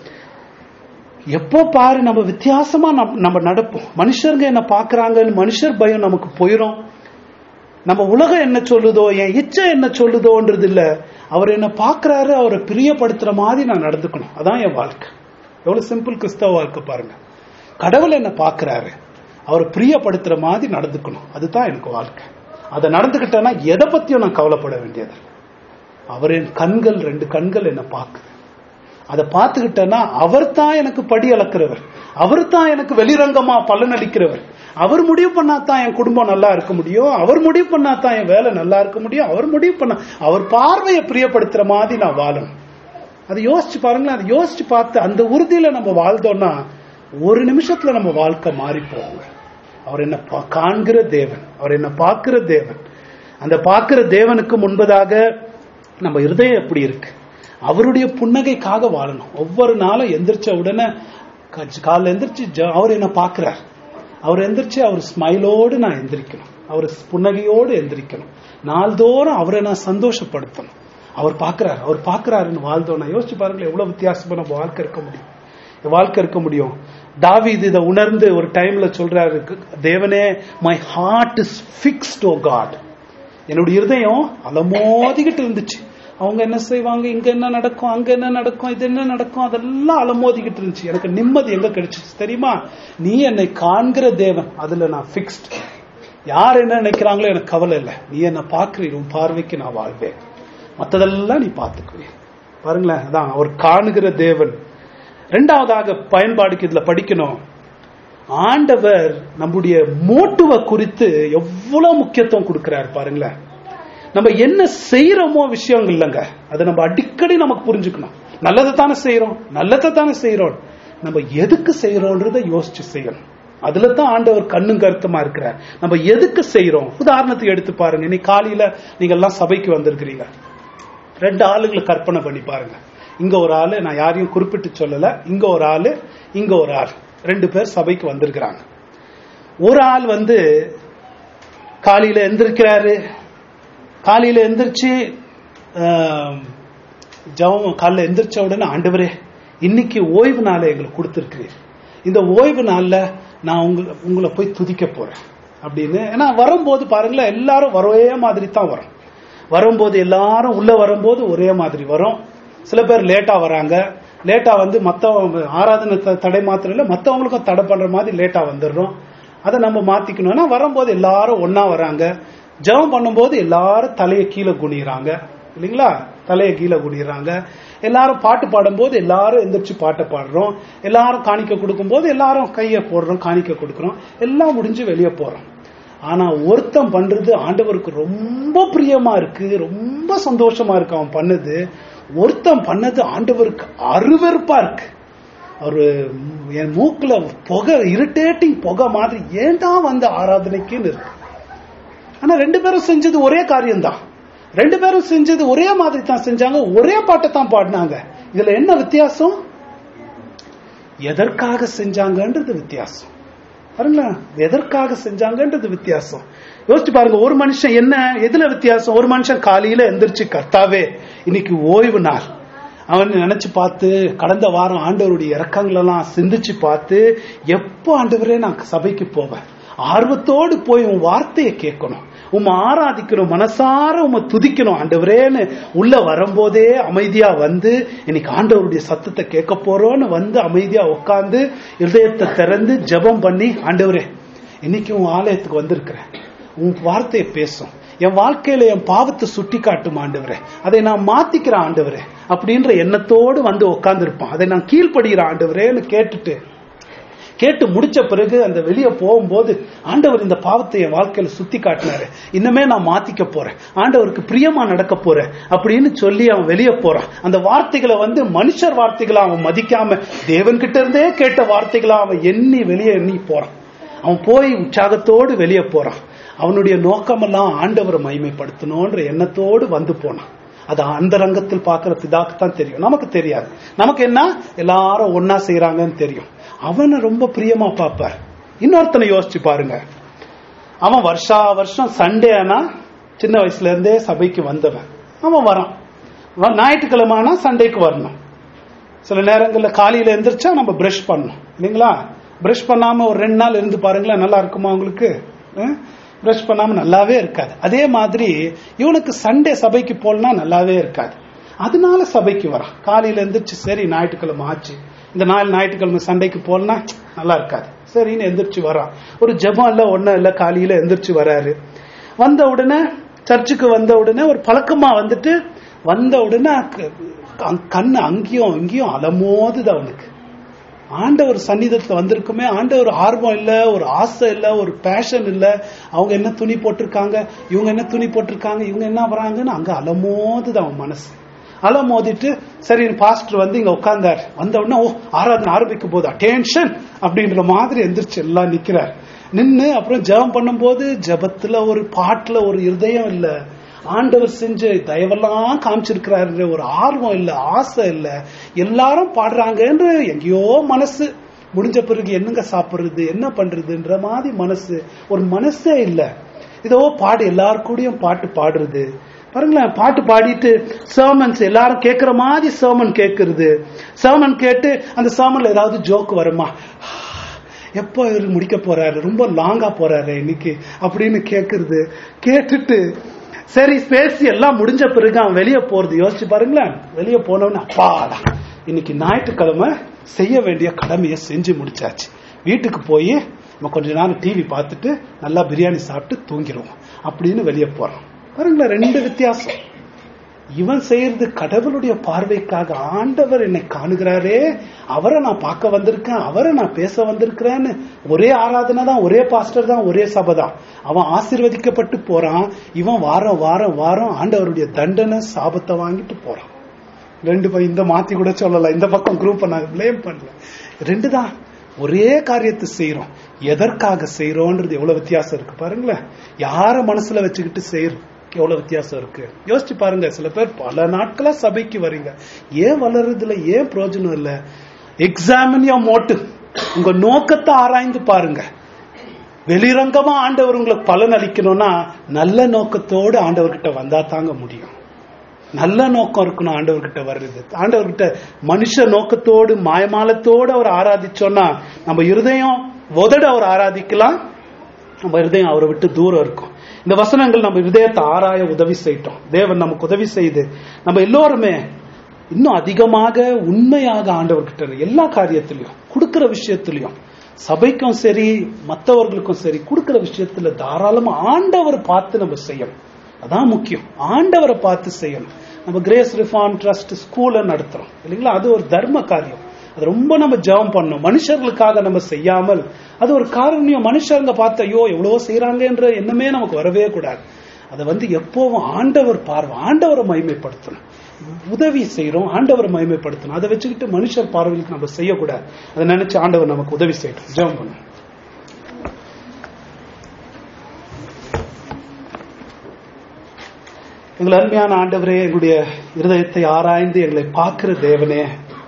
எப்போ பாரு நம்ம வித்தியாசமா நம்ம நம்ம நடப்போம் மனுஷருங்க என்ன பாக்குறாங்கன்னு மனுஷர் பயம் நமக்கு போயிரும் நம்ம உலகம் என்ன சொல்லுதோ என் இச்சை என்ன சொல்லுதோன்றது இல்ல அவர் என்ன பாக்குறாரு அவரை பிரியப்படுத்துற மாதிரி நான் நடந்துக்கணும் அதான் என் வாழ்க்கை எவ்வளவு சிம்பிள் கிறிஸ்தவ வாழ்க்கை பாருங்க கடவுள் என்ன பாக்குறாரு அவரை பிரியப்படுத்துற மாதிரி நடந்துக்கணும் அதுதான் எனக்கு வாழ்க்கை அதை நடந்துக்கிட்டேன்னா எதை பத்தியும் நான் கவலைப்பட வேண்டியது அவரின் கண்கள் ரெண்டு கண்கள் என்ன பார்க்குது அதை பார்த்துக்கிட்டேன்னா அவர் தான் எனக்கு படி அளக்கிறவர் அவர் தான் எனக்கு வெளிரங்கமா பலன் அளிக்கிறவர் அவர் முடிவு பண்ணா தான் என் குடும்பம் நல்லா இருக்க முடியும் அவர் முடிவு பண்ணா தான் என் வேலை நல்லா இருக்க முடியும் அவர் முடிவு பண்ணா அவர் பார்வையை பிரியப்படுத்துற மாதிரி நான் வாழணும் அதை யோசிச்சு பாருங்களேன் அதை யோசிச்சு பார்த்து அந்த உறுதியில நம்ம வாழ்ந்தோம்னா ஒரு நிமிஷத்துல நம்ம வாழ்க்கை மாறி போகுங்க அவர் என்ன பா- காண்கிற தேவன் அவர் என்ன பார்க்கிற தேவன் அந்த பார்க்கிற தேவனுக்கு முன்பதாக நம்ம இருதயம் எப்படி இருக்கு அவருடைய புன்னகைக்காக வாழணும் ஒவ்வொரு நாளும் எந்திரிச்ச உடனே க- காலைல எந்திரிச்சு ஜ- அவர் என்ன பார்க்கிறார் அவர் எந்திரிச்சு அவர் ஸ்மைலோடு நான் எந்திரிக்கணும் அவர் புன்னகையோடு எந்திரிக்கணும் நாள்தோறும் அவரை நான் சந்தோஷப்படுத்தணும் அவர் பார்க்கிறார் அவர் பார்க்கிறாருன்னு வாழ்ந்தோம் நான் யோசிச்சு பாருங்களேன் எவ்வளவு வித்தியாசமா நம்ம வாழ்க்கை இருக்க முடியும் வாழ்க்கை இருக்க முடியும் தாவீது இதை உணர்ந்து ஒரு டைம்ல சொல்றாரு தேவனே my heart is fixed O God என்னுடைய இருதயம் அலமோதிக்கிட்டு இருந்துச்சு அவங்க என்ன செய்வாங்க இங்க என்ன நடக்கும் அங்க என்ன நடக்கும் இது என்ன நடக்கும் அதெல்லாம் அலமோதிக்கிட்டு இருந்துச்சு எனக்கு நிம்மதி எங்க கிடைச்சிச்சு தெரியுமா நீ என்னை காண்கிற தேவன் அதுல நான் ஃபிக்ஸ்ட் யார் என்ன நினைக்கிறாங்களோ எனக்கு கவலை இல்லை நீ என்ன பார்க்கிறீர் உன் பார்வைக்கு நான் வாழ்வேன் மத்ததெல்லாம் நீ பார்த்துக்குவீர் பாருங்களேன் அதான் அவர் காணுகிற தேவன் ரெண்டாவதாக பயன்பாடுக்கு இதுல படிக்கணும் ஆண்டவர் நம்முடைய மோட்டுவ குறித்து எவ்வளவு முக்கியத்துவம் கொடுக்கிறார் பாருங்களேன் நம்ம என்ன செய்யறோமோ விஷயம் இல்லைங்க அதை நம்ம அடிக்கடி நமக்கு புரிஞ்சுக்கணும் நல்லதை தானே செய்யறோம் நல்லதை தானே செய்யறோம் நம்ம எதுக்கு செய்யறோன்றத யோசிச்சு செய்யணும் அதுல தான் ஆண்டவர் கண்ணும் கருத்துமா இருக்கிறார் நம்ம எதுக்கு செய்யறோம் உதாரணத்துக்கு எடுத்து பாருங்க இன்னைக்கு காலையில நீங்க எல்லாம் சபைக்கு வந்திருக்கிறீங்க ரெண்டு ஆளுகளை கற்பனை பண்ணி பாருங்க இங்க ஒரு ஆளு நான் யாரையும் குறிப்பிட்டு சொல்லல இங்க ஒரு ஆளு இங்க ஒரு ஆள் ரெண்டு பேர் சபைக்கு வந்திருக்கிறாங்க ஒரு ஆள் வந்து காலையில எந்திரிக்கிறாரு காலையில எந்திரிச்சு ஆம், ஜெபம் காலைல எந்திரிச்ச உடனே ஆண்டவரே இன்னைக்கு ஓய்வு நாளை எங்களுக்கு கொடுத்துருக்கிறீர் இந்த ஓய்வு நாள்ல நான் உங்களை உங்களை போய் துதிக்க போறேன் அப்படின்னு ஏன்னா வரும்போது பாருங்களேன் எல்லாரும் ஒரே மாதிரி தான் வரும் வரும்போது எல்லாரும் உள்ள வரும்போது ஒரே மாதிரி வரும் சில பேர் லேட்டா வராங்க லேட்டா வந்து மத்த ஆராதனை த- தடை மாத்திரம் இல்ல மத்தவங்களுக்கும் தடை பண்ற மாதிரி லேட்டா வந்துடுறோம் அதை நம்ம மாத்திக்கணும்னா வரும்போது எல்லாரும் ஒண்ணா வராங்க ஜெபம் பண்ணும்போது எல்லாரும் தலையை கீழே குனிறாங்க இல்லைங்களா தலையை கீழே குனிறாங்க எல்லாரும் பாட்டு பாடும்போது எல்லாரும் எந்திரிச்சு பாட்டை பாடுறோம் எல்லாரும் காணிக்க கொடுக்கும்போது எல்லாரும் கையை போடுறோம் காணிக்க கொடுக்குறோம் எல்லாம் முடிஞ்சு வெளியே போறோம் ஆனா ஒருத்தன் பண்றது ஆண்டவருக்கு ரொம்ப பிரியமா இருக்கு ரொம்ப சந்தோஷமா இருக்கு அவன் பண்ணது ஒருத்தன் பண்ணது ஆண்டவருக்கு அருவருப்பா இருக்கு ஒரு என் மூக்குல புகை இரிட்டேட்டிங் புகை மாதிரி ஏன்டா வந்த ஆராதனைக்குன்னு இருக்கு ஆனா ரெண்டு பேரும் செஞ்சது ஒரே காரியம்தான் ரெண்டு பேரும் செஞ்சது ஒரே மாதிரி தான் செஞ்சாங்க ஒரே பாட்டை தான் பாடினாங்க இதுல என்ன வித்தியாசம் எதற்காக செஞ்சாங்கன்றது வித்தியாசம் பாருங்களேன் எதற்காக செஞ்சாங்கன்றது வித்தியாசம் யோசிச்சு பாருங்க ஒரு மனுஷன் என்ன எதுல வித்தியாசம் ஒரு மனுஷன் காலையில எந்திரிச்சு கர்த்தாவே இன்னைக்கு ஓய்வு நாள் அவன் நினைச்சு பார்த்து கடந்த வாரம் ஆண்டவருடைய இறக்கங்கள் எல்லாம் சிந்திச்சு பார்த்து எப்போ ஆண்டவரே நான் சபைக்கு போவேன் ஆர்வத்தோடு போய் உன் வார்த்தையை கேட்கணும் உம்மை ஆராதிக்கணும் மனசார உம்மை துதிக்கணும் ஆண்டவரேன்னு உள்ள வரும்போதே அமைதியா வந்து இன்னைக்கு ஆண்டவருடைய சத்தத்தை கேட்க போறோன்னு வந்து அமைதியா உட்கார்ந்து இதயத்தை திறந்து ஜெபம் பண்ணி ஆண்டவரே இன்னைக்கு உன் ஆலயத்துக்கு வந்திருக்கிறேன் உன் வார்த்தையை பேசும் என் வாழ்க்கையில என் பாவத்தை சுட்டி காட்டும் ஆண்டவரே அதை நான் மாத்திக்கிறேன் ஆண்டவரே அப்படின்ற எண்ணத்தோடு வந்து உட்கார்ந்து இருப்பான் அதை நான் கீழ்ப்படுகிறேன் ஆண்டவரேன்னு கேட்டுட்டு கேட்டு முடிச்ச பிறகு அந்த வெளியே போகும்போது ஆண்டவர் இந்த பாவத்தை என் வாழ்க்கையில சுத்தி காட்டினாரு இன்னமே நான் மாத்திக்க போறேன் ஆண்டவருக்கு பிரியமா நடக்க போறேன் அப்படின்னு சொல்லி அவன் வெளியே போறான் அந்த வார்த்தைகளை வந்து மனுஷர் வார்த்தைகளை அவன் மதிக்காம தேவன் கிட்ட இருந்தே கேட்ட வார்த்தைகளை அவன் எண்ணி வெளியே எண்ணி போறான் அவன் போய் உற்சாகத்தோடு வெளியே போறான் அவனுடைய நோக்கமெல்லாம் ஆண்டவரை மகிமைப்படுத்தணும்ன்ற எண்ணத்தோடு வந்து போனான் அது அந்த ரங்கத்தில் பார்க்கிற பிதாக்கு தான் தெரியும் நமக்கு தெரியாது நமக்கு என்ன எல்லாரும் ஒன்னா செய்யறாங்கன்னு தெரியும் அவனை ரொம்ப பிரியமா பார்ப்பார் இன்னொருத்தனை யோசிச்சு பாருங்க அவன் வருஷா வருஷம் சண்டே ஆனா சின்ன வயசுல இருந்தே சபைக்கு வந்தவன் அவன் வரான் வ- ஞாயிற்றுக்கிழமை ஆனா சண்டேக்கு வரணும் சில நேரங்கள்ல காலையில எந்திரிச்சா நம்ம பிரஷ் பண்ணணும் இல்லைங்களா பிரஷ் பண்ணாம ஒரு ரெண்டு நாள் இருந்து பாருங்களேன் நல்லா இருக்குமா உங்களுக்கு பிரஷ் பண்ணாம நல்லாவே இருக்காது அதே மாதிரி இவனுக்கு சண்டே சபைக்கு போலனா நல்லாவே இருக்காது அதனால சபைக்கு வரான் காலையில எந்திரிச்சு சரி ஞாயிற்றுக்கிழமை ஆச்சு இந்த நாள் ஞாயிற்றுக்கிழமை சண்டைக்கு போலனா நல்லா இருக்காது சரின்னு எந்திரிச்சு வரான் ஒரு ஜெபம் இல்ல ஒண்ணும் இல்ல காலையில எந்திரிச்சு வராரு வந்த உடனே சர்ச்சுக்கு வந்த உடனே ஒரு பழக்கமா வந்துட்டு வந்த உடனே க- க- கண்ணு அங்கேயும் இங்கேயும் அலமோதுது அவனுக்கு ஆண்டவர் சந்நிதத்துல வந்திருக்குமே ஆண்டவர் ஆர்வம் இல்ல ஒரு ஆசை இல்ல ஒரு பேஷன் இல்ல அவங்க என்ன துணி போட்டிருக்காங்க இவங்க என்ன துணி போட்டிருக்காங்க இவங்க என்ன வராங்கன்னு அங்க அலமோதுது அவன் மனசு அலமோதிட்டு சரி பாஸ்டர் வந்து இங்க உட்கார்ந்தார் வந்த உடனே ஓ ஆராதனை ஆரம்பிக்க போது அட்டென்ஷன் அப்படின்ற மாதிரி எந்திரிச்சு எல்லாம் நிக்கிறார் நின்னு அப்புறம் ஜெபம் பண்ணும்போது ஜெபத்துல ஒரு பாட்டுல ஒரு இருதயம் இல்ல ஆண்டவர் செஞ்ச தயவெல்லாம் காமிச்சிருக்கிறாரு ஒரு ஆர்வம் இல்ல ஆசை இல்ல எல்லாரும் பாடுறாங்கன்ற எங்கேயோ மனசு முடிஞ்ச பிறகு என்னங்க சாப்பிடுறது என்ன பண்றதுன்ற மாதிரி மனசு ஒரு மனசே இல்ல இதோ பாடு எல்லார் கூடயும் பாட்டு பாடுறது பாருங்களேன் பாட்டு பாடிட்டு சர்மன்ஸ் எல்லாரும் கேட்கிற மாதிரி சர்மன் கேட்கறது சர்மன் கேட்டு அந்த சர்மன்ல ஏதாவது ஜோக் வருமா எப்போ இவர் முடிக்க போறாரு ரொம்ப லாங்கா போறாரு இன்னைக்கு அப்படின்னு கேக்குறது கேட்டுட்டு சரி பேசி எல்லாம் முடிஞ்ச பிறகு அவன் வெளியே போறது யோசிச்சு பாருங்களேன் வெளியே போனவன அப்பாடா இன்னைக்கு ஞாயிற்றுக்கிழமை செய்ய வேண்டிய கடமையை செஞ்சு முடிச்சாச்சு வீட்டுக்கு போய் நம்ம கொஞ்ச நேரம் டிவி பார்த்துட்டு நல்லா பிரியாணி சாப்பிட்டு தூங்கிடுவோம் அப்படின்னு வெளியே போறோம் பாருங்களேன் ரெண்டு வித்தியாசம் இவன் செய்யறது கடவுளுடைய பார்வைக்காக ஆண்டவர் என்னை காணுகிறாரே அவரை நான் பார்க்க வந்திருக்கேன் அவரை நான் பேச வந்திருக்கிறேன்னு ஒரே ஆராதனை தான் ஒரே பாஸ்டர் தான் ஒரே சபை தான் அவன் ஆசீர்வதிக்கப்பட்டு போறான் இவன் வாரம் வாரம் வாரம் ஆண்டவருடைய தண்டனை சாபத்தை வாங்கிட்டு போறான் ரெண்டு பக்கம் இந்த மாத்தி கூட சொல்லலாம் இந்த பக்கம் குரூப் நான் பிளேம் பண்ணல ரெண்டு தான் ஒரே காரியத்தை செய்யறோம் எதற்காக செய்யறோன்றது எவ்வளவு வித்தியாசம் இருக்கு பாருங்களேன் யார மனசுல வச்சுக்கிட்டு செய்யறோம் எவ்வளவு வித்தியாசம் இருக்கு யோசிச்சு பாருங்க சில பேர் பல நாட்களா சபைக்கு வரீங்க ஏன் வளருதுல ஏன் பிரயோஜனம் இல்ல எக்ஸாமின் யோர் மோட்டிவ் உங்க நோக்கத்தை ஆராய்ந்து பாருங்க வெளிரங்கமா ஆண்டவர் உங்களுக்கு பலன் அளிக்கணும்னா நல்ல நோக்கத்தோடு ஆண்டவர்கிட்ட வந்தா தாங்க முடியும் நல்ல நோக்கம் இருக்கணும் ஆண்டவர்கிட்ட வர்றது ஆண்டவர்கிட்ட மனுஷ நோக்கத்தோடு மாயமாலத்தோடு அவர் ஆராதிச்சோம்னா நம்ம இருதயம் உதட அவர் ஆராதிக்கலாம் நம்ம இருதயம் அவரை விட்டு தூரம் இருக்கும் இந்த வசனங்கள் நம்ம இருதயத்தை ஆராய உதவி செய்யட்டும் தேவன் நமக்கு உதவி செய்து நம்ம எல்லோருமே இன்னும் அதிகமாக உண்மையாக ஆண்டவர்கிட்ட எல்லா காரியத்திலையும் கொடுக்கிற விஷயத்திலையும் சபைக்கும் சரி மற்றவர்களுக்கும் சரி கொடுக்கிற விஷயத்துல தாராளமா ஆண்டவர் பார்த்து நம்ம செய்யணும் அதான் முக்கியம் ஆண்டவரை பார்த்து செய்யணும் நம்ம கிரேஸ் ரிஃபார்ம் ட்ரஸ்ட் ஸ்கூல்ல நடத்துறோம் இல்லைங்களா அது ஒரு தர்ம காரியம் அது ரொம்ப நம்ம ஜெபம் பண்ணணும் மனுஷர்களுக்காக நம்ம செய்யாமல் அது ஒரு காரணியம் மனுஷங்க பார்த்து ஐயோ எவ்வளவோ செய்யறாங்கன்ற எண்ணமே நமக்கு வரவே கூடாது அதை வந்து எப்பவும் ஆண்டவர் பார்வை ஆண்டவரை மகிமைப்படுத்தணும் உதவி செய்யறோம் ஆண்டவரை மகிமைப்படுத்தணும் அதை வச்சுக்கிட்டு மனுஷர் பார்வைக்கு நம்ம செய்யக்கூடாது அதை நினைச்சு ஆண்டவர் நமக்கு உதவி செய்யட்டும் ஜெபம் பண்ணும் எங்கள் அருமையான ஆண்டவரே எங்களுடைய இருதயத்தை ஆராய்ந்து எங்களை பார்க்கிற தேவனே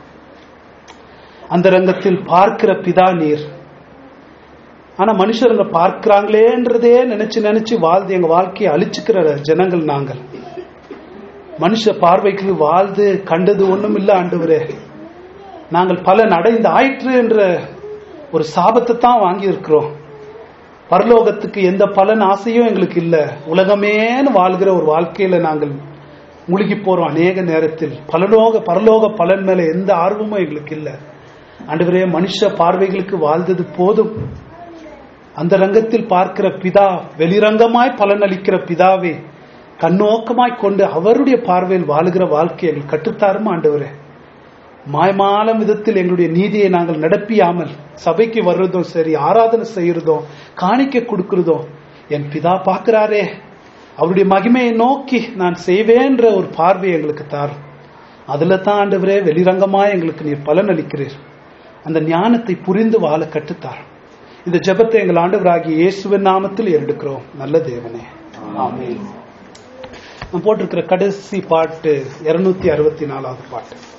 அந்த ரங்கத்தில் பார்க்கிற பிதா நீர் ஆனா மனுஷருங்க பார்க்கிறாங்களேன்றதே நினைச்சு நினைச்சு வாழ்ந்து எங்க வாழ்க்கையை அழிச்சுக்கிற ஜனங்கள் நாங்கள் மனுஷ பார்வைக்கு வாழ்ந்து கண்டது ஒண்ணும் இல்ல ஆண்டவரே நாங்கள் பலன் அடைந்து ஆயிற்று என்ற ஒரு சாபத்தை தான் வாங்கி இருக்கிறோம் பரலோகத்துக்கு எந்த பலன் ஆசையும் எங்களுக்கு இல்ல உலகமேன்னு வாழ்கிற ஒரு வாழ்க்கையில நாங்கள் முழுகி போறோம் அநேக நேரத்தில் பரலோக பரலோக பலன் மேல எந்த ஆர்வமும் எங்களுக்கு இல்ல ஆண்டவரே மனுஷ பார்வைகளுக்கு வாழ்ந்தது போதும் அந்த ரங்கத்தில் பார்க்கிற பிதா வெளிரங்கமாய் பலனளிக்கிற பிதாவே கண்ணோக்கமாய் கொண்டு அவருடைய பார்வையில் வாழுகிற வாழ்க்கையை எங்களுக்கு கற்றுத்தாருமா ஆண்டவரே மாயமான விதத்தில் எங்களுடைய நீதியை நாங்கள் நடப்பியாமல் சபைக்கு வர்றதும் சரி ஆராதனை செய்யறதும் காணிக்க கொடுக்கறதும் என் பிதா பார்க்கிறாரே அவருடைய மகிமையை நோக்கி நான் செய்வேன்ற ஒரு பார்வை எங்களுக்கு தாரும் அதுல தான் ஆண்டவரே வெளிரங்கமாய் எங்களுக்கு நீர் பலன் அளிக்கிறீர் அந்த ஞானத்தை புரிந்து வாழ கற்றுத்தாரும் இந்த ஜெபத்தை எங்கள் ஆண்டவராகிய இயேசுவின் நாமத்தில் எடுக்கிறோம் நல்ல தேவனே ஆமென் நான் போட்டிருக்கிற கடைசி பாட்டு இருநூத்தி அறுபத்தி நாலாவது பாட்டு